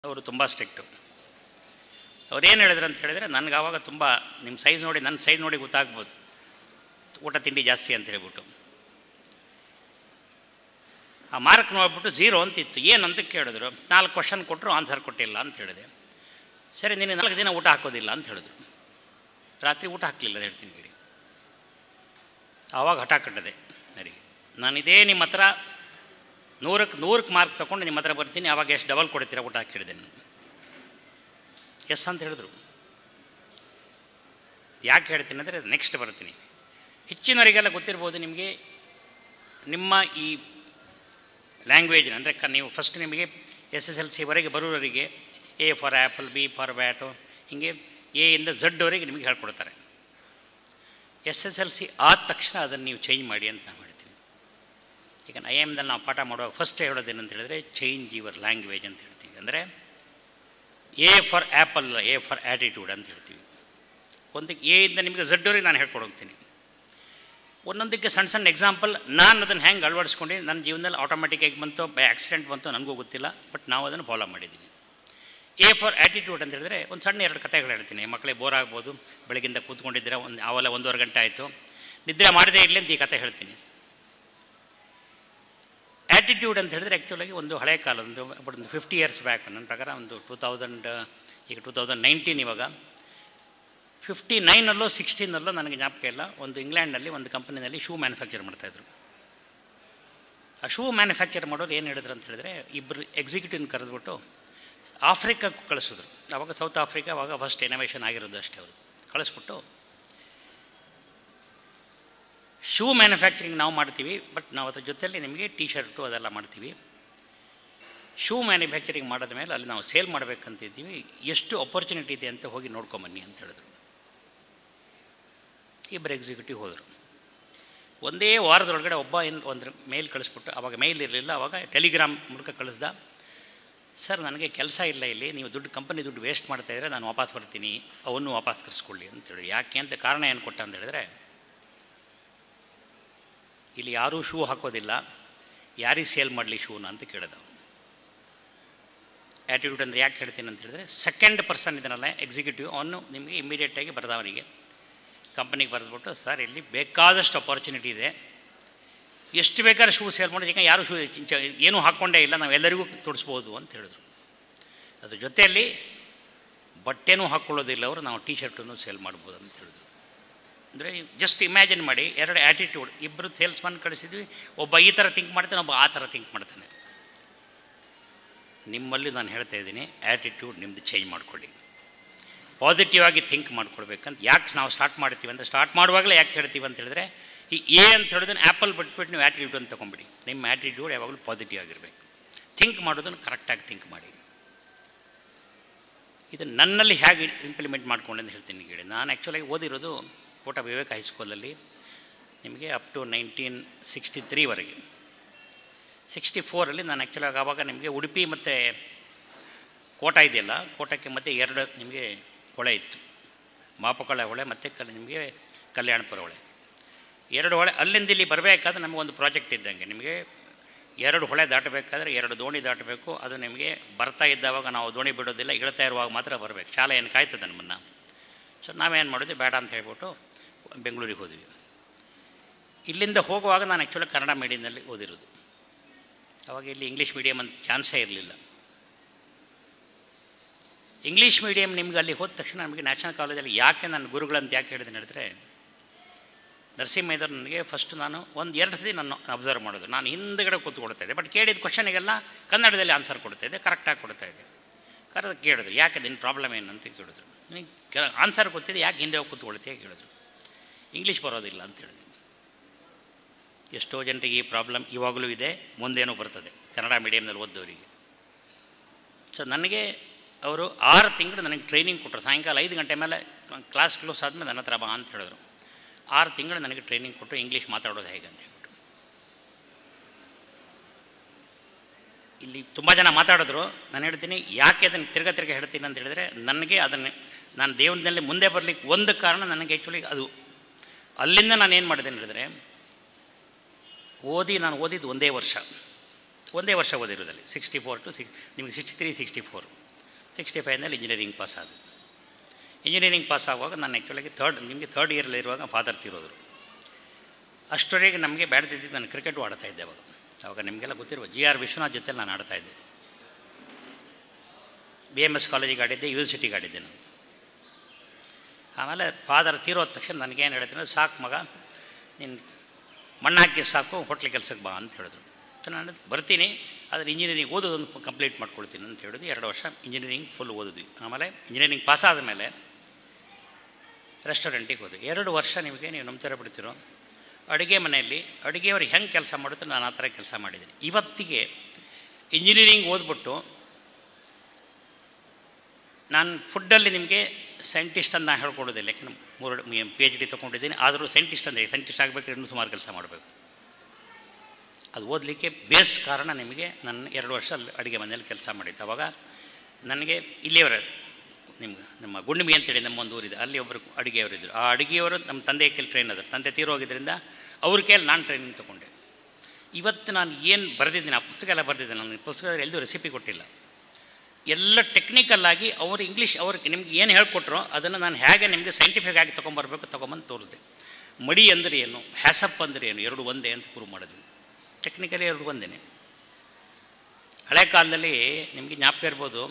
ಅವರು ತುಂಬ ಸ್ಟ್ರಿಕ್ಟು ಅವ್ರೇನು ಹೇಳಿದ್ರು ಅಂತ ಹೇಳಿದ್ರೆ ನನಗೆ ಆವಾಗ ತುಂಬ ನಿಮ್ಮ ಸೈಜ್ ನೋಡಿ ನನ್ನ ಸೈಜ್ ನೋಡಿ ಗೊತ್ತಾಗ್ಬೋದು ಊಟ ತಿಂಡಿ ಜಾಸ್ತಿ ಅಂತ ಹೇಳ್ಬಿಟ್ಟು ಆ ಮಾರ್ಕ್ ನೋಡ್ಬಿಟ್ಟು ಜೀರೋ ಅಂತಿತ್ತು ಏನು ಅಂತ ಕೇಳಿದ್ರು ನಾಲ್ಕು ಕ್ವಶನ್ ಕೊಟ್ಟರು ಆನ್ಸರ್ ಕೊಟ್ಟಿಲ್ಲ ಅಂತ ಹೇಳಿದೆ ಸರಿ ನೀನು ನಾಲ್ಕು ದಿನ ಊಟ ಹಾಕೋದಿಲ್ಲ ಅಂತ ಹೇಳಿದ್ರು ರಾತ್ರಿ ಊಟ ಹಾಕಲಿಲ್ಲ ಅಂತ ಹೇಳ್ತೀನಿ ಗಿಡಿ ಆವಾಗ ಹಠ ಕಟ್ಟದೆ ಸರಿ ನಾನು ಇದೇ ನಿಮ್ಮ ಹತ್ರ ನೂರಕ್ಕೆ ನೂರಕ್ಕೆ ಮಾರ್ಕ್ ತೊಗೊಂಡು ನಿಮ್ಮ ಹತ್ರ ಬರ್ತೀನಿ ಆವಾಗ ಎಷ್ಟು ಡಬಲ್ ಕೊಡ್ತೀರಾ ಊಟ ಹಾಕಿ ಹೇಳಿದೆ ನಾನು ಎಸ್ ಅಂತ ಹೇಳಿದ್ರು ಯಾಕೆ ಹೇಳ್ತೀನಿ ಅಂದರೆ ನೆಕ್ಸ್ಟ್ ಬರ್ತೀನಿ ಹೆಚ್ಚಿನವರಿಗೆಲ್ಲ ಗೊತ್ತಿರ್ಬೋದು ನಿಮಗೆ ನಿಮ್ಮ ಈ ಲ್ಯಾಂಗ್ವೇಜ್ನ ಅಂದರೆ ಕ ನೀವು ಫಸ್ಟ್ ನಿಮಗೆ ಎಸ್ ಎಸ್ ಎಲ್ ಸಿವರೆಗೆ ಬರೋವರಿಗೆ A for apple B for bat ಹೀಗೆ ಎ ಇಂದ ಝಡ್ವರೆಗೆ ನಿಮಗೆ ಹೇಳ್ಕೊಡ್ತಾರೆ ಎಸ್ ಎಸ್ ಎಲ್ ಸಿ ಆದ ತಕ್ಷಣ ಅದನ್ನು ನೀವು ಚೇಂಜ್ ಮಾಡಿ ಅಂತ ನಾವು ಹೇಳ್ತೀವಿ ಈಗ ಐ ಎಮ್ದಲ್ಲಿ ನಾವು ಪಾಠ ಮಾಡುವಾಗ ಫಸ್ಟ್ ಹೇಳೋದೇನು ಅಂತ ಹೇಳಿದ್ರೆ ಚೇಂಜ್ ಯುವರ್ ಲ್ಯಾಂಗ್ವೇಜ್ ಅಂತ ಹೇಳ್ತೀವಿ ಅಂದರೆ A for apple A for attitude ಅಂತ ಹೇಳ್ತೀವಿ ಒಂದಕ್ಕೆ ಎ ಇಂದ ನಿಮಗೆ ಝಡ್ವರೆಗೆ ನಾನು ಹೇಳ್ಕೊಂಡು ಹೋಗ್ತೀನಿ ಒಂದೊಂದಕ್ಕೆ ಸಣ್ಣ ಸಣ್ಣ ಎಕ್ಸಾಂಪಲ್ ನಾನು ಅದನ್ನು ಹೆಂಗೆ ಅಳವಡಿಸ್ಕೊಂಡು ನನ್ನ ಜೀವನದಲ್ಲಿ ಆಟೋಮೆಟಿಕ್ಕಾಗಿ ಬಂತು ಬೈ ಆಕ್ಸಿಡೆಂಟ್ ಬಂತು ನನಗೂ ಗೊತ್ತಿಲ್ಲ ಬಟ್ ನಾವು ಅದನ್ನು ಫಾಲೋ ಮಾಡಿದ್ದೀವಿ ಎ ಫಾರ್ ಆ್ಯಟಿಟ್ಯೂಡ್ ಅಂತ ಹೇಳಿದ್ರೆ ಒಂದು ಸಣ್ಣ ಎರಡು ಕಥೆಗಳು ಹೇಳ್ತೀನಿ ಮಕ್ಕಳಿಗೆ ಬೋರ್ ಆಗ್ಬೋದು ಬೆಳಗಿಂದ ಕೂತ್ಕೊಂಡಿದ್ದೀರ ಒಂದು ಆವಲ್ಲ ಒಂದೂವರೆ ಗಂಟೆ ಆಯಿತು ನಿದ್ರೆ ಮಾಡದೇ ಇರಲಿ ಅಂತ ಈ ಕಥೆ ಹೇಳ್ತೀನಿ ಆ್ಯಟಿಟ್ಯೂಡ್ ಅಂತ ಹೇಳಿದ್ರೆ ಆ್ಯಕ್ಚುಲಾಗಿ ಒಂದು ಹಳೆ ಕಾಲ ಒಂದು ಒಂದು ಫಿಫ್ಟಿ ಇಯರ್ಸ್ ಬ್ಯಾಕ್ ನನ್ನ ಪ್ರಕಾರ ಒಂದು ಟೂ ತೌಸಂಡ್ ಈಗ ಟೂ ತೌಸಂಡ್ ನೈನ್ಟೀನ್ ಇವಾಗ ಫಿಫ್ಟಿ ನೈನಲ್ಲೋ ಸಿಕ್ಸ್ಟೀನಲ್ಲೋ ನನಗೆ ಜ್ಞಾಪಕ ಇಲ್ಲ ಒಂದು ಇಂಗ್ಲೆಂಡ್ನಲ್ಲಿ ಒಂದು ಕಂಪನಿನಲ್ಲಿ ಶೂ ಮ್ಯಾನುಫ್ಯಾಕ್ಚರ್ ಮಾಡ್ತಾಯಿದ್ರು ಆ ಶೂ ಮ್ಯಾನುಫ್ಯಾಕ್ಚರ್ ಮಾಡೋರು ಏನು ಹೇಳಿದ್ರು ಅಂತ ಹೇಳಿದ್ರೆ ಇಬ್ಬರು ಎಕ್ಸಿಕ್ಯೂಟಿವ್ನ ಕರೆದ್ಬಿಟ್ಟು ಆಫ್ರಿಕಾಕ್ಕೆ ಕಳಿಸಿದ್ರು ಆವಾಗ ಸೌತ್ ಆಫ್ರಿಕಾ ಅವಾಗ ಫಸ್ಟ್ ಇನೋವೇಷನ್ ಆಗಿರೋದು ಅಷ್ಟೇ ಅವರು ಕಳಿಸ್ಬಿಟ್ಟು ಶೂ ಮ್ಯಾನುಫ್ಯಾಕ್ಚರಿಂಗ್ ನಾವು ಮಾಡ್ತೀವಿ ಬಟ್ ನಾವು ಅದ್ರ ಜೊತೆಯಲ್ಲಿ ನಿಮಗೆ ಟೀ ಶರ್ಟು ಅದೆಲ್ಲ ಮಾಡ್ತೀವಿ ಶೂ ಮ್ಯಾನುಫ್ಯಾಕ್ಚರಿಂಗ್ ಮಾಡಿದ ಮೇಲೆ ಅಲ್ಲಿ ನಾವು ಸೇಲ್ ಮಾಡಬೇಕಂತಿದ್ದೀವಿ ಎಷ್ಟು ಅಪರ್ಚುನಿಟಿ ಇದೆ ಅಂತ ಹೋಗಿ ನೋಡ್ಕೊಂಬನ್ನಿ ಅಂತ ಹೇಳಿದ್ರು ಇಬ್ಬರು ಎಕ್ಸಿಕ್ಯೂಟಿವ್ ಹೋದರು ಒಂದೇ ವಾರದೊಳಗಡೆ ಒಬ್ಬ ಏನು ಒಂದು ಮೇಲ್ ಕಳಿಸ್ಬಿಟ್ಟು ಅವಾಗ ಮೇಲ್ ಇರಲಿಲ್ಲ ಅವಾಗ ಟೆಲಿಗ್ರಾಮ್ ಮೂಲಕ ಕಳಿಸ್ದ ಸರ್ ನನಗೆ ಕೆಲಸ ಇಲ್ಲ ಇಲ್ಲಿ ನೀವು ದುಡ್ಡು ಕಂಪನಿ ದುಡ್ಡು ವೇಸ್ಟ್ ಮಾಡ್ತಾಯಿದ್ರೆ ನಾನು ವಾಪಸ್ ಬರ್ತೀನಿ ಅವನ್ನು ವಾಪಸ್ ಕರೆಸ್ಕೊಳ್ಳಿ ಅಂತೇಳಿ ಯಾಕೆ ಅಂತ ಕಾರಣ ಏನು ಕೊಟ್ಟ ಅಂತ ಹೇಳಿದ್ರೆ ಇಲ್ಲಿ ಯಾರೂ ಶೂ ಹಾಕೋದಿಲ್ಲ ಯಾರಿಗೆ ಸೇಲ್ ಮಾಡಲಿ ಶೂನ ಅಂತ ಕೇಳಿದ ಆ್ಯಟಿಟ್ಯೂಡ್ ಅಂದರೆ ಯಾಕೆ ಹೇಳ್ತೀನಿ ಅಂತ ಹೇಳಿದ್ರೆ ಸೆಕೆಂಡ್ ಪರ್ಸನ್ ಇದನ್ನಲ್ಲ ಎಕ್ಸಿಕ್ಯೂಟಿವ್ ಅವನು ನಿಮಗೆ ಇಮಿಡಿಯೇಟಾಗಿ ಬರೆದವನಿಗೆ ಕಂಪ್ನಿಗೆ ಬರೆದ್ಬಿಟ್ಟು ಸರ್ ಇಲ್ಲಿ ಬೇಕಾದಷ್ಟು ಅಪಾರ್ಚುನಿಟಿ ಇದೆ ಎಷ್ಟು ಬೇಕಾದ್ರೆ ಶೂ ಸೇಲ್ ಮಾಡೋದು ಈಗ ಯಾರು ಶೂ ಏನೂ ಹಾಕ್ಕೊಂಡೇ ಇಲ್ಲ ನಾವು ಎಲ್ಲರಿಗೂ ತೊಡಿಸ್ಬೋದು ಅಂತ ಹೇಳಿದ್ರು ಅದ್ರ ಜೊತೆಯಲ್ಲಿ ಬಟ್ಟೆನೂ ಹಾಕ್ಕೊಳ್ಳೋದಿಲ್ಲ ಅವರು ನಾವು ಟೀ ಶರ್ಟನ್ನು ಸೇಲ್ ಮಾಡ್ಬೋದು ಅಂತ ಹೇಳಿದ್ರು ಅಂದರೆ ಜಸ್ಟ್ ಇಮ್ಯಾಜಿನ್ ಮಾಡಿ ಎರಡು ಆ್ಯಟಿಟ್ಯೂಡ್ ಇಬ್ಬರು ಸೇಲ್ಸ್ಮನ್ ಕಳಿಸಿದ್ವಿ ಒಬ್ಬ ಈ ಥರ ಥಿಂಕ್ ಮಾಡ್ತಾನೆ ಒಬ್ಬ ಆ ಥರ ಥಿಂಕ್ ಮಾಡ್ತಾನೆ ನಿಮ್ಮಲ್ಲಿ ನಾನು ಹೇಳ್ತಾ ಇದ್ದೀನಿ ಆ್ಯಟಿಟ್ಯೂಡ್ ನಿಮ್ಮದು ಚೇಂಜ್ ಮಾಡ್ಕೊಳ್ಳಿ ಪಾಸಿಟಿವ್ ಆಗಿ ಥಿಂಕ್ ಮಾಡ್ಕೊಳ್ಬೇಕಂತ ಯಾಕೆ ನಾವು ಸ್ಟಾರ್ಟ್ ಮಾಡ್ತೀವಿ ಅಂತ ಸ್ಟಾರ್ಟ್ ಮಾಡುವಾಗಲೇ ಯಾಕೆ ಹೇಳ್ತೀವಿ ಅಂತ ಹೇಳಿದ್ರೆ ಈ ಎ ಅಂತ ಹೇಳಿದ್ರೆ ಆ್ಯಪಲ್ ಬಿಟ್ಬಿಟ್ಟು ನೀವು ಆ್ಯಟಿಟ್ಯೂಡ್ ಅಂತ ತೊಗೊಂಬಿಡಿ ನಿಮ್ಮ ಆ್ಯಟಿಟ್ಯೂಡ್ ಯಾವಾಗಲೂ ಪಾಸಿಟಿವ್ ಆಗಿರಬೇಕು ಥಿಂಕ್ ಮಾಡೋದನ್ನು ಕರೆಕ್ಟಾಗಿ ಥಿಂಕ್ ಮಾಡಿ ಇದು ನನ್ನಲ್ಲಿ ಹೇಗೆ ಇಂಪ್ಲಿಮೆಂಟ್ ಮಾಡ್ಕೊಂಡೆ ಅಂತ ಹೇಳ್ತೀನಿ ಕೇಳಿ ನಾನು ಆ್ಯಕ್ಚುಲಾಗಿ ಓದಿರೋದು ಕೋಟ ವಿವೇಕ ಹೈಸ್ಕೂಲಲ್ಲಿ ನಿಮಗೆ ಅಪ್ ಟು ನೈನ್ಟೀನ್ ಸಿಕ್ಸ್ಟಿ ತ್ರೀವರೆಗೆ ಸಿಕ್ಸ್ಟಿ ಫೋರಲ್ಲಿ ನಾನು ಆ್ಯಕ್ಚುಲಾಗಿ ಆವಾಗ ನಿಮಗೆ ಉಡುಪಿ ಮತ್ತು ಕೋಟ ಇದೆಯಲ್ಲ ಕೋಟಕ್ಕೆ ಮತ್ತೆ ಎರಡು ನಿಮಗೆ ಹೊಳೆ ಇತ್ತು ಮಾಪಕಳ ಹೊಳೆ ಮತ್ತು ಕಲ್ ನಿಮಗೆ ಕಲ್ಯಾಣಪುರ ಹೊಳೆ ಎರಡು ಹೊಳೆ ಅಲ್ಲಿಂದ ಇಲ್ಲಿ ಬರಬೇಕಾದ್ರೆ ನಮಗೆ ಒಂದು ಪ್ರಾಜೆಕ್ಟ್ ಇದ್ದಂಗೆ ನಿಮಗೆ ಎರಡು ಹೊಳೆ ದಾಟಬೇಕಾದ್ರೆ ಎರಡು ದೋಣಿ ದಾಟಬೇಕು ಅದು ನಿಮಗೆ ಬರ್ತಾ ಇದ್ದಾವಾಗ ನಾವು ದೋಣಿ ಬಿಡೋದಿಲ್ಲ ಇಳ್ತಾ ಇರುವಾಗ ಮಾತ್ರ ಬರಬೇಕು ಶಾಲೆ ಏನು ಕಾಯ್ತದೆ ನಮ್ಮನ್ನು ಸೊ ನಾವೇನು ಮಾಡಿದ್ವಿ ಬೇಡ ಅಂತ ಹೇಳ್ಬಿಟ್ಟು ಬೆಂಗಳೂರಿಗೆ ಹೋದ್ವಿ ಇಲ್ಲಿಂದ ಹೋಗುವಾಗ ನಾನು ಆ್ಯಕ್ಚುಲಿ ಕನ್ನಡ ಮೀಡಿಯಮ್ನಲ್ಲಿ ಓದಿರೋದು ಅವಾಗ ಇಲ್ಲಿ ಇಂಗ್ಲೀಷ್ ಮೀಡಿಯಮ್ ಅಂತ ಚಾನ್ಸೇ ಇರಲಿಲ್ಲ ಇಂಗ್ಲೀಷ್ ಮೀಡಿಯಮ್ ನಿಮ್ಗೆ ಅಲ್ಲಿ ಹೋದ ತಕ್ಷಣ ನಮಗೆ ನ್ಯಾಷನಲ್ ಕಾಲೇಜಲ್ಲಿ ಯಾಕೆ ನಾನು ಗುರುಗಳಂತ ಯಾಕೆ ಹೇಳಿದೆ ಹೇಳಿದ್ರೆ ನರಸಿಂಹಯ್ಯದವ್ರು ನನಗೆ ಫಸ್ಟ್ ನಾನು ಒಂದು ಎರಡು ಸತಿ ನಾನು ಅಬ್ಸರ್ವ್ ಮಾಡೋದು ನಾನು ಹಿಂದ್ಗಡೆ ಕೂತ್ಕೊಳ್ತಾ ಇದ್ದೆ ಬಟ್ ಕೇಳಿದ ಕ್ವಶನಿಗೆಲ್ಲ ಕನ್ನಡದಲ್ಲಿ ಆನ್ಸರ್ ಕೊಡ್ತಾ ಇದ್ದೆ ಕರೆಕ್ಟಾಗಿ ಕೊಡ್ತಾ ಇದ್ದೆ ಕರೆದು ಕೇಳಿದ್ರು ಯಾಕೆ ನಿನ್ನ ಪ್ರಾಬ್ಲಮ್ ಏನು ಅಂತ ಕೇಳಿದ್ರು ನನಗೆ ಆನ್ಸರ್ ಗೊತ್ತಿದೆ ಯಾಕೆ ಹಿಂದೆ ಹೋಗಿ ಕೂತ್ಕೊಳ್ತೀಯ ಕೇಳಿದ್ರು ಇಂಗ್ಲೀಷ್ ಬರೋದಿಲ್ಲ ಅಂತ ಹೇಳಿದ್ರು ಎಷ್ಟೋ ಜನರಿಗೆ ಈ ಪ್ರಾಬ್ಲಮ್ ಇವಾಗಲೂ ಇದೆ ಮುಂದೇನೂ ಬರ್ತದೆ ಕನ್ನಡ ಮೀಡಿಯಮ್ನಲ್ಲಿ ಓದ್ದವರಿಗೆ ಸೊ ನನಗೆ ಅವರು ಆರು ತಿಂಗಳು ನನಗೆ ಟ್ರೈನಿಂಗ್ ಕೊಟ್ಟರು ಸಾಯಂಕಾಲ ಐದು ಗಂಟೆ ಮೇಲೆ ಕ್ಲಾಸ್ ಕ್ಲೋಸ್ ಆದಮೇಲೆ ನನ್ನ ಹತ್ರ ಬಾ ಅಂತ ಹೇಳಿದ್ರು ಆರು ತಿಂಗಳು ನನಗೆ ಟ್ರೈನಿಂಗ್ ಕೊಟ್ಟು ಇಂಗ್ಲೀಷ್ ಮಾತಾಡೋದು ಹೇಗೆ ಅಂತ ಹೇಳ್ಬಿಟ್ಟು ಇಲ್ಲಿ ತುಂಬ ಜನ ಮಾತಾಡಿದ್ರು ನಾನು ಹೇಳ್ತೀನಿ ಯಾಕೆ ಅದನ್ನು ತಿರ್ಗ ತಿರ್ಗ ಹೇಳ್ತೀನಿ ಅಂತ ಹೇಳಿದ್ರೆ ನನಗೆ ಅದನ್ನು ನಾನು ದೇವರದಲ್ಲಿ ಮುಂದೆ ಬರಲಿಕ್ಕೆ ಒಂದು ಕಾರಣ ನನಗೆ ಆ್ಯಕ್ಚುಲಿ ಅದು ಅಲ್ಲಿಂದ ನಾನು ಏನು ಮಾಡಿದೆ ಹೇಳಿದ್ರೆ ಓದಿ ನಾನು ಓದಿದ್ದು ಒಂದೇ ವರ್ಷ ಒಂದೇ ವರ್ಷ ಓದಿರೋದಲ್ಲಿ ಸಿಕ್ಸ್ಟಿ ಫೋರ್ ಟು ಸಿಕ್ಸ್ ನಿಮಗೆ sixty three sixty four sixty ಫೈವ್ನಲ್ಲಿ ಇಂಜಿನಿಯರಿಂಗ್ ಪಾಸ್ ಆದ ಇಂಜಿನಿಯರಿಂಗ್ ಪಾಸ್ ಆಗುವಾಗ ನಾನು ಆ್ಯಕ್ಚುಲಾಗಿ ಥರ್ಡ್ ನಿಮಗೆ ಥರ್ಡ್ ಇಯರಲ್ಲಿರುವಾಗ ಫಾದರ್ ತೀರೋದ್ರು ಅಷ್ಟರವರೆಗೆ ನಮಗೆ ಬ್ಯಾಡ್ದಿದ್ದು ನಾನು ಕ್ರಿಕೆಟು ಆಡ್ತಾ ಇದ್ದೆ ಅವಾಗ ಅವಾಗ ನಿಮಗೆಲ್ಲ ಗೊತ್ತಿರುವ ಜಿ ಆರ್ ವಿಶ್ವನಾಥ್ ಜೊತೆ ನಾನು ಆಡ್ತಾ ಇದ್ದೆ ಬಿ ಎಮ್ ಎಸ್ ಕಾಲೇಜಿಗೆ ಆಡಿದ್ದೆ ಯೂನಿವರ್ಸಿಟಿಗೆ ಆಡಿದ್ದೆ ನಾನು ಆಮೇಲೆ ಫಾದರ್ ತೀರೋದ ತಕ್ಷಣ ನನಗೇನು ಹೇಳಿದ್ರು ಸಾಕು ಮಗ ನೀನು ಮಣ್ಣಾಕಿ ಸಾಕು ಹೋಟ್ಲ್ ಕೆಲಸಕ್ಕೆ ಬಾ ಅಂತ ಹೇಳಿದ್ರು ನಾನು ಬರ್ತೀನಿ ಆದರೆ ಇಂಜಿನಿಯರಿಂಗ್ ಓದೋದೊಂದು ಕಂಪ್ಲೀಟ್ ಮಾಡ್ಕೊಳ್ತೀನಿ ಅಂತ ಹೇಳಿದ್ವಿ ಎರಡು ವರ್ಷ ಇಂಜಿನಿಯರಿಂಗ್ ಫುಲ್ ಓದಿದ್ವಿ ಆಮೇಲೆ ಇಂಜಿನಿಯರಿಂಗ್ ಪಾಸ್ ಆದ ಮೇಲೆ ರೆಸ್ಟೋರೆಂಟಿಗೆ ಹೋದ್ವಿ ಎರಡು ವರ್ಷ ನಿಮಗೆ ನೀವು ನಂಬ್ತಾರೆ ಬಿಡ್ತಿರೋ ಅಡುಗೆ ಮನೆಯಲ್ಲಿ ಅಡುಗೆಯವ್ರಿಗೆ ಹೆಂಗೆ ಕೆಲಸ ಮಾಡುತ್ತೆ ನಾನು ಆ ಥರ ಕೆಲಸ ಮಾಡಿದ್ದೀನಿ ಇವತ್ತಿಗೆ ಇಂಜಿನಿಯರಿಂಗ್ ಓದ್ಬಿಟ್ಟು ನಾನು ಫುಡ್ಡಲ್ಲಿ ನಿಮಗೆ ಸೈಂಟಿಸ್ಟ್ ಅಂತ ನಾನು ಹೇಳ್ಕೊಡೋದಿಲ್ಲ ಯಾಕೆಂದ್ರೆ ಮೂರು ಪಿ ಎಚ್ ಡಿ ತೊಗೊಂಡಿದ್ದೀನಿ ಆದರೂ ಸೈಂಟಿಸ್ಟ್ ಅಂದರೆ ಸೈಂಟಿಸ್ಟ್ ಆಗಬೇಕಾದ್ರೆ ಇನ್ನೂ ಸುಮಾರು ಕೆಲಸ ಮಾಡಬೇಕು ಅದು ಓದಲಿಕ್ಕೆ ಬೇಸ್ ಕಾರಣ ನಿಮಗೆ ನನ್ನ ಎರಡು ವರ್ಷ ಅಲ್ಲಿ ಅಡುಗೆ ಮನೆಯಲ್ಲಿ ಕೆಲಸ ಮಾಡಿದ್ದು ಅವಾಗ ನನಗೆ ಇಲ್ಲಿಯವರ ನಿಮ್ಗೆ ನಮ್ಮ ಗುಂಡಿಮಿ ಅಂತೇಳಿ ನಮ್ಮ ಒಂದು ಊರಿದೆ ಅಲ್ಲಿ ಒಬ್ಬರು ಅಡುಗೆಯವರಿದ್ದರು ಆ ಅಡುಗೆಯವರು ನಮ್ಮ ತಂದೆ ಕೈಲಿ ಟ್ರೈನ್ ಆದರು ತಂದೆ ತೀರೋಗಿದ್ದರಿಂದ ಅವ್ರ ಕೈಯಲ್ಲಿ ನಾನು ಟ್ರೈನಿಂಗ್ ತೊಗೊಂಡೆ ಇವತ್ತು ನಾನು ಏನು ಬರೆದಿದ್ದೀನಿ ಆ ಪುಸ್ತಕ ಎಲ್ಲ ಬರೆದಿದ್ದೆ ನಾನು ಪುಸ್ತಕದಲ್ಲಿ ಎಲ್ಲೂ ರೆಸಿಪಿ ಕೊಟ್ಟಿಲ್ಲ ಎಲ್ಲ ಟೆಕ್ನಿಕಲ್ ಆಗಿ ಅವರು ಇಂಗ್ಲೀಷ್ ಅವ್ರಿಗೆ ನಿಮ್ಗೆ ಏನು ಹೇಳ್ಕೊಟ್ರೋ ಅದನ್ನು ನಾನು ಹೇಗೆ ನಿಮಗೆ ಸೈಂಟಿಫಿಕ್ ಆಗಿ ತೊಗೊಂಬರ್ಬೇಕು ತೊಗೊಂಬಂದು ತೋರಿಸಿದೆ ಮಡಿ ಅಂದರೆ ಏನು ಹ್ಯಾಸಪ್ ಅಂದರೆ ಏನು ಎರಡು ಒಂದೇ ಅಂತ ಪ್ರೂವ್ ಮಾಡಿದ್ವಿ ಟೆಕ್ನಿಕಲಿ ಎರಡು ಒಂದೇ ಹಳೆ ಕಾಲದಲ್ಲಿ ನಿಮಗೆ ಜ್ಞಾಪಕ ಇರ್ಬೋದು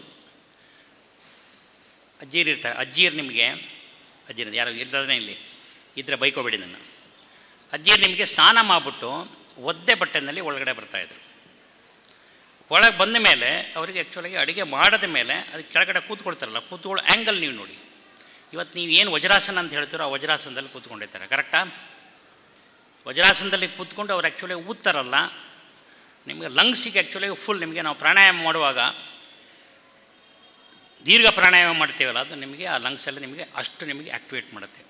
ಅಜ್ಜಿಯರು ಇರ್ತಾರೆ ಅಜ್ಜಿಯರು ನಿಮಗೆ ಅಜ್ಜಿರ ಯಾರು ಇರ್ತದೇ ಇಲ್ಲಿ ಇದ್ರೆ ಬೈಕೋಬೇಡಿ ನನ್ನ ಅಜ್ಜಿಯರು ನಿಮಗೆ ಸ್ನಾನ ಮಾಡಿಬಿಟ್ಟು ಒದ್ದೆ ಬಟ್ಟೆನಲ್ಲಿ ಒಳಗಡೆ ಬರ್ತಾಯಿದ್ರು ಒಳಗೆ ಬಂದ ಮೇಲೆ ಅವರಿಗೆ ಆ್ಯಕ್ಚುಲಾಗಿ ಅಡುಗೆ ಮಾಡಿದ ಮೇಲೆ ಅದಕ್ಕೆ ಕೆಳಗಡೆ ಕೂತ್ಕೊಳ್ತಾರಲ್ಲ ಕೂತ್ಕೊಳ್ಳೋ ಆ್ಯಂಗಲ್ ನೀವು ನೋಡಿ ಇವತ್ತು ನೀವು ಏನು ವಜ್ರಾಸನ ಅಂತ ಹೇಳ್ತೀರೋ ಆ ವಜ್ರಾಸನದಲ್ಲಿ ಕೂತ್ಕೊಂಡಿರ್ತಾರೆ ಕರೆಕ್ಟಾ ವಜ್ರಾಸನದಲ್ಲಿ ಕೂತ್ಕೊಂಡು ಅವ್ರು ಆ್ಯಕ್ಚುಲಿ ಊದ್ತಾರಲ್ಲ ನಿಮಗೆ ಲಂಗ್ಸಿಗೆ ಆ್ಯಕ್ಚುಲಿ ಫುಲ್ ನಿಮಗೆ ನಾವು ಪ್ರಾಣಾಯಾಮ ಮಾಡುವಾಗ ದೀರ್ಘ ಪ್ರಾಣಾಯಾಮ ಮಾಡ್ತೀವಲ್ಲ ಅದು ನಿಮಗೆ ಆ ಲಂಗ್ಸಲ್ಲಿ ನಿಮಗೆ ಅಷ್ಟು ನಿಮಗೆ ಆ್ಯಕ್ಟಿವೇಟ್ ಮಾಡುತ್ತೆ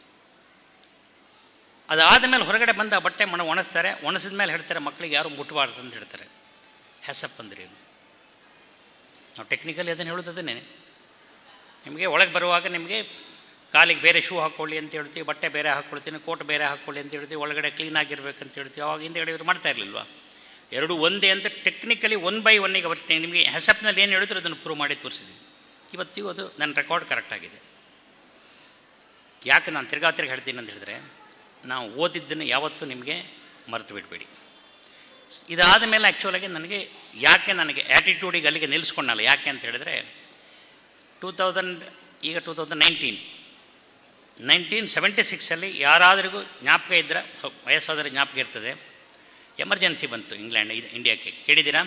ಅದಾದ ಮೇಲೆ ಹೊರಗಡೆ ಬಂದು ಆ ಬಟ್ಟೆ ಮಣ ಒಣಸ್ತಾರೆ ಒಣಸಿದ ಮೇಲೆ ಹೇಳ್ತಾರೆ ಮಕ್ಕಳಿಗೆ ಯಾರು ಮುಟ್ಟಬಾರ್ದು ಅಂತ ಹೇಳ್ತಾರೆ ಹೆಸಪ್ ಅಂದ್ರೆ ಏನು ನಾವು ಟೆಕ್ನಿಕಲಿ ಅದನ್ನು ಹೇಳೋದನ್ನೇ ನಿಮಗೆ ಒಳಗೆ ಬರುವಾಗ ನಿಮಗೆ ಕಾಲಿಗೆ ಬೇರೆ ಶೂ ಹಾಕ್ಕೊಳ್ಳಿ ಅಂತ ಹೇಳ್ತೀವಿ ಬಟ್ಟೆ ಬೇರೆ ಹಾಕ್ಕೊಳ್ತೀನಿ ಕೋಟ್ ಬೇರೆ ಹಾಕ್ಕೊಳ್ಳಿ ಅಂತ ಹೇಳ್ತೀವಿ ಒಳಗಡೆ ಕ್ಲೀನಾಗಿರ್ಬೇಕಂತ ಹೇಳ್ತೀವಿ ಅವಾಗ ಹಿಂದೆ ಇವರು ಮಾಡ್ತಾ ಇರಲಿಲ್ವಾ ಎರಡು ಒಂದೇ ಅಂತ ಟೆಕ್ನಿಕಲಿ ಒನ್ ಬೈ ಒನ್ನಿಗೆ ಬರ್ತೀನಿ ನಿಮಗೆ ಹೆಸಪ್ನಲ್ಲಿ ಏನು ಹೇಳಿದ್ರು ಅದನ್ನು ಪ್ರೂವ್ ಮಾಡಿ ತೋರಿಸಿದ್ವಿ ಇವತ್ತಿಗೂ ಅದು ನನ್ನ ರೆಕಾರ್ಡ್ ಕರೆಕ್ಟಾಗಿದೆ ಯಾಕೆ ನಾನು ತಿರ್ಗಾ ತಿರ್ಗಿ ಹೇಳ್ತೀನಿ ಅಂತ ಹೇಳಿದ್ರೆ ನಾವು ಓದಿದ್ದನ್ನು ಯಾವತ್ತೂ ನಿಮಗೆ ಮರೆತು ಬಿಡಬೇಡಿ ಇದಾದ ಮೇಲೆ ಆ್ಯಕ್ಚುಲಾಗಿ ನನಗೆ ಯಾಕೆ ನನಗೆ ಆ್ಯಟಿಟ್ಯೂಡಿಗೆ ಅಲ್ಲಿಗೆ ನಿಲ್ಲಿಸ್ಕೊಂಡಲ್ಲ ಯಾಕೆ ಅಂತ ಹೇಳಿದ್ರೆ ಟೂ ತೌಸಂಡ್ ಈಗ two thousand nineteen nineteen seventy ಸಿಕ್ಸಲ್ಲಿ ಯಾರಾದ್ರಿಗೂ ಜ್ಞಾಪಕ ಇದ್ದರೆ ವಯಸ್ಸಾದರೆ ಜ್ಞಾಪಕ ಇರ್ತದೆ ಎಮರ್ಜೆನ್ಸಿ ಬಂತು ಇಂಗ್ಲೆಂಡ್ ಇದು ಇಂಡಿಯಾಕ್ಕೆ ಕೇಳಿದ್ದೀರಾ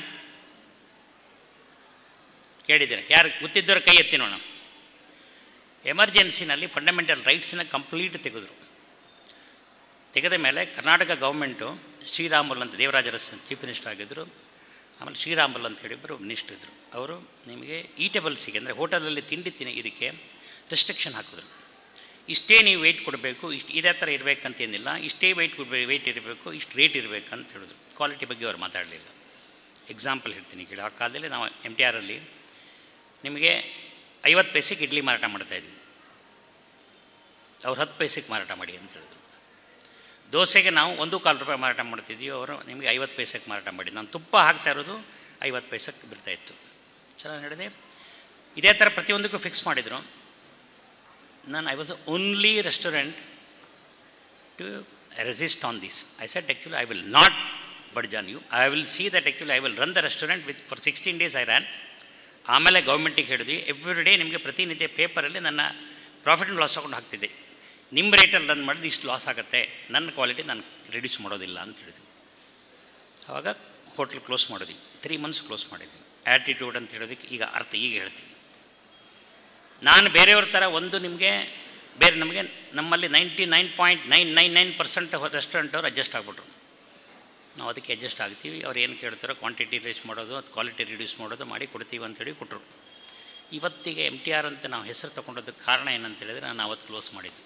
ಕೇಳಿದ್ದೀರಾ ಯಾರು ಗೊತ್ತಿದ್ದವ್ರ ಕೈ ಎತ್ತಿ ನೋಡೋಣ ಎಮರ್ಜೆನ್ಸಿನಲ್ಲಿ ಫಂಡಮೆಂಟಲ್ ರೈಟ್ಸನ್ನ ಕಂಪ್ಲೀಟ್ ತೆಗೆದರು ತೆಗೆದ ಮೇಲೆ ಕರ್ನಾಟಕ ಗೌರ್ಮೆಂಟು ಶ್ರೀರಾಮುಲು ಅಂತ ದೇವರಾಜ ಅರಸ್ ಚೀಫ್ ಮಿನಿಸ್ಟರ್ ಆಗಿದ್ದರು ಆಮೇಲೆ ಶ್ರೀರಾಮುಲು ಅಂತ ಹೇಳಿಬ್ಬರು ಮಿನಿಸ್ಟರ್ ಇದ್ದರು ಅವರು ನಿಮಗೆ ಈಟೇಬಲ್ಸಿಗೆ ಅಂದರೆ ಹೋಟೆಲಲ್ಲಿ ತಿಂಡಿ ತಿನ್ನ ಇದಕ್ಕೆ ರೆಸ್ಟ್ರಿಕ್ಷನ್ ಹಾಕಿದ್ರು ಇಷ್ಟೇ ನೀವು ವೆಯ್ಟ್ ಕೊಡಬೇಕು ಇಷ್ಟು ಇದೇ ಥರ ಇರಬೇಕಂತೇನಿಲ್ಲ ಇಷ್ಟೇ ವೆಯ್ಟ್ ಕೊಡಬೇಕು ವೆಯ್ಟ್ ಇರಬೇಕು ಇಷ್ಟು ರೇಟ್ ಇರಬೇಕಂತ ಹೇಳಿದ್ರು ಕ್ವಾಲಿಟಿ ಬಗ್ಗೆ ಅವ್ರು ಮಾತಾಡಲಿಲ್ಲ ಎಕ್ಸಾಂಪಲ್ ಹೇಳ್ತೀನಿ ಕೇಳಿ ಆ ಕಾಲದಲ್ಲಿ ನಾವು ಎಮ್ ಟಿ ಆರಲ್ಲಿ ನಿಮಗೆ ಐವತ್ತು ಪೈಸೆಗೆ ಇಡ್ಲಿ ಮಾರಾಟ ಮಾಡ್ತಾಯಿದ್ವಿ ಅವ್ರು ಹತ್ತು ಪೈಸೆಗೆ ಮಾರಾಟ ಮಾಡಿ ಅಂತ ಹೇಳಿದ್ರು ದೋಸೆಗೆ ನಾವು ಒಂದು ಕಾಲು ರೂಪಾಯಿ ಮಾರಾಟ ಮಾಡ್ತಿದ್ವಿ ಅವರು ನಿಮಗೆ ಐವತ್ತು ಪೈಸೆಗೆ ಮಾರಾಟ ಮಾಡಿ ನಾನು ತುಪ್ಪ ಹಾಕ್ತಾ ಇರೋದು ಐವತ್ತು ಪೈಸೆಗೆ ಬಿಡ್ತಾಯಿತ್ತು ಚೆನ್ನಾಗಿ ಹೇಳಿದೆ ಇದೇ ಥರ ಪ್ರತಿಯೊಂದಕ್ಕೂ ಫಿಕ್ಸ್ ಮಾಡಿದರು ನಾನು I was only restaurant to resist on this I set actually I will not budge on you I will see that actually I will run the restaurant with for sixteen days I ran ಆಮೇಲೆ ಗೌರ್ಮೆಂಟಿಗೆ ಹೇಳಿದ್ವಿ every day ನಿಮಗೆ ಪ್ರತಿನಿತ್ಯ ಪೇಪರಲ್ಲಿ ನನ್ನ profit and loss ಹಾಕೊಂಡು ಹಾಕ್ತಿದ್ದೆ ನಿಮ್ಮ ರೇಟಲ್ಲಿ ರನ್ ಮಾಡಿದ್ರೆ ಇಷ್ಟು ಲಾಸ್ ಆಗುತ್ತೆ ನನ್ನ ಕ್ವಾಲಿಟಿ ನಾನು ರಿಡ್ಯೂಸ್ ಮಾಡೋದಿಲ್ಲ ಅಂತ ಹೇಳಿದ್ವಿ ಆವಾಗ ಹೋಟ್ಲ್ ಕ್ಲೋಸ್ ಮಾಡಿದ್ವಿ ತ್ರೀ ಮಂತ್ಸ್ ಕ್ಲೋಸ್ ಮಾಡಿದ್ವಿ ಆ್ಯಟಿಟ್ಯೂಡ್ ಅಂತ ಹೇಳೋದಕ್ಕೆ ಈಗ ಅರ್ಥ ಈಗ ಹೇಳ್ತೀನಿ ನಾನು ಬೇರೆಯವ್ರ ಥರ ಒಂದು ನಿಮಗೆ ಬೇರೆ ನಮಗೆ ನಮ್ಮಲ್ಲಿ ninety nine point nine nine nine percent restaurant ಅವ್ರು ಅಡ್ಜಸ್ಟ್ ಆಗಿಬಿಟ್ರು ನಾವು ಅದಕ್ಕೆ ಅಡ್ಜಸ್ಟ್ ಆಗ್ತೀವಿ ಅವ್ರು ಏನು ಕೇಳ್ತಾರೋ ಕ್ವಾಂಟಿಟಿ ರಿಡ್ಯೂಸ್ ಮಾಡೋದು ಅದು ಕ್ವಾಲಿಟಿ ರಿಡ್ಯೂಸ್ ಮಾಡೋದು ಮಾಡಿ ಕೊಡ್ತೀವಿ ಅಂತೇಳಿ ಕೊಟ್ಟರು ಇವತ್ತಿಗೆ ಎಮ್ ಟಿ ಆರ್ ಅಂತ ನಾವು ಹೆಸರು ತೊಗೊಂಡೋದಕ್ಕೆ ಕಾರಣ ಏನಂತ ಹೇಳಿದ್ರೆ ನಾನು ಅವತ್ತು ಕ್ಲೋಸ್ ಮಾಡಿದ್ದು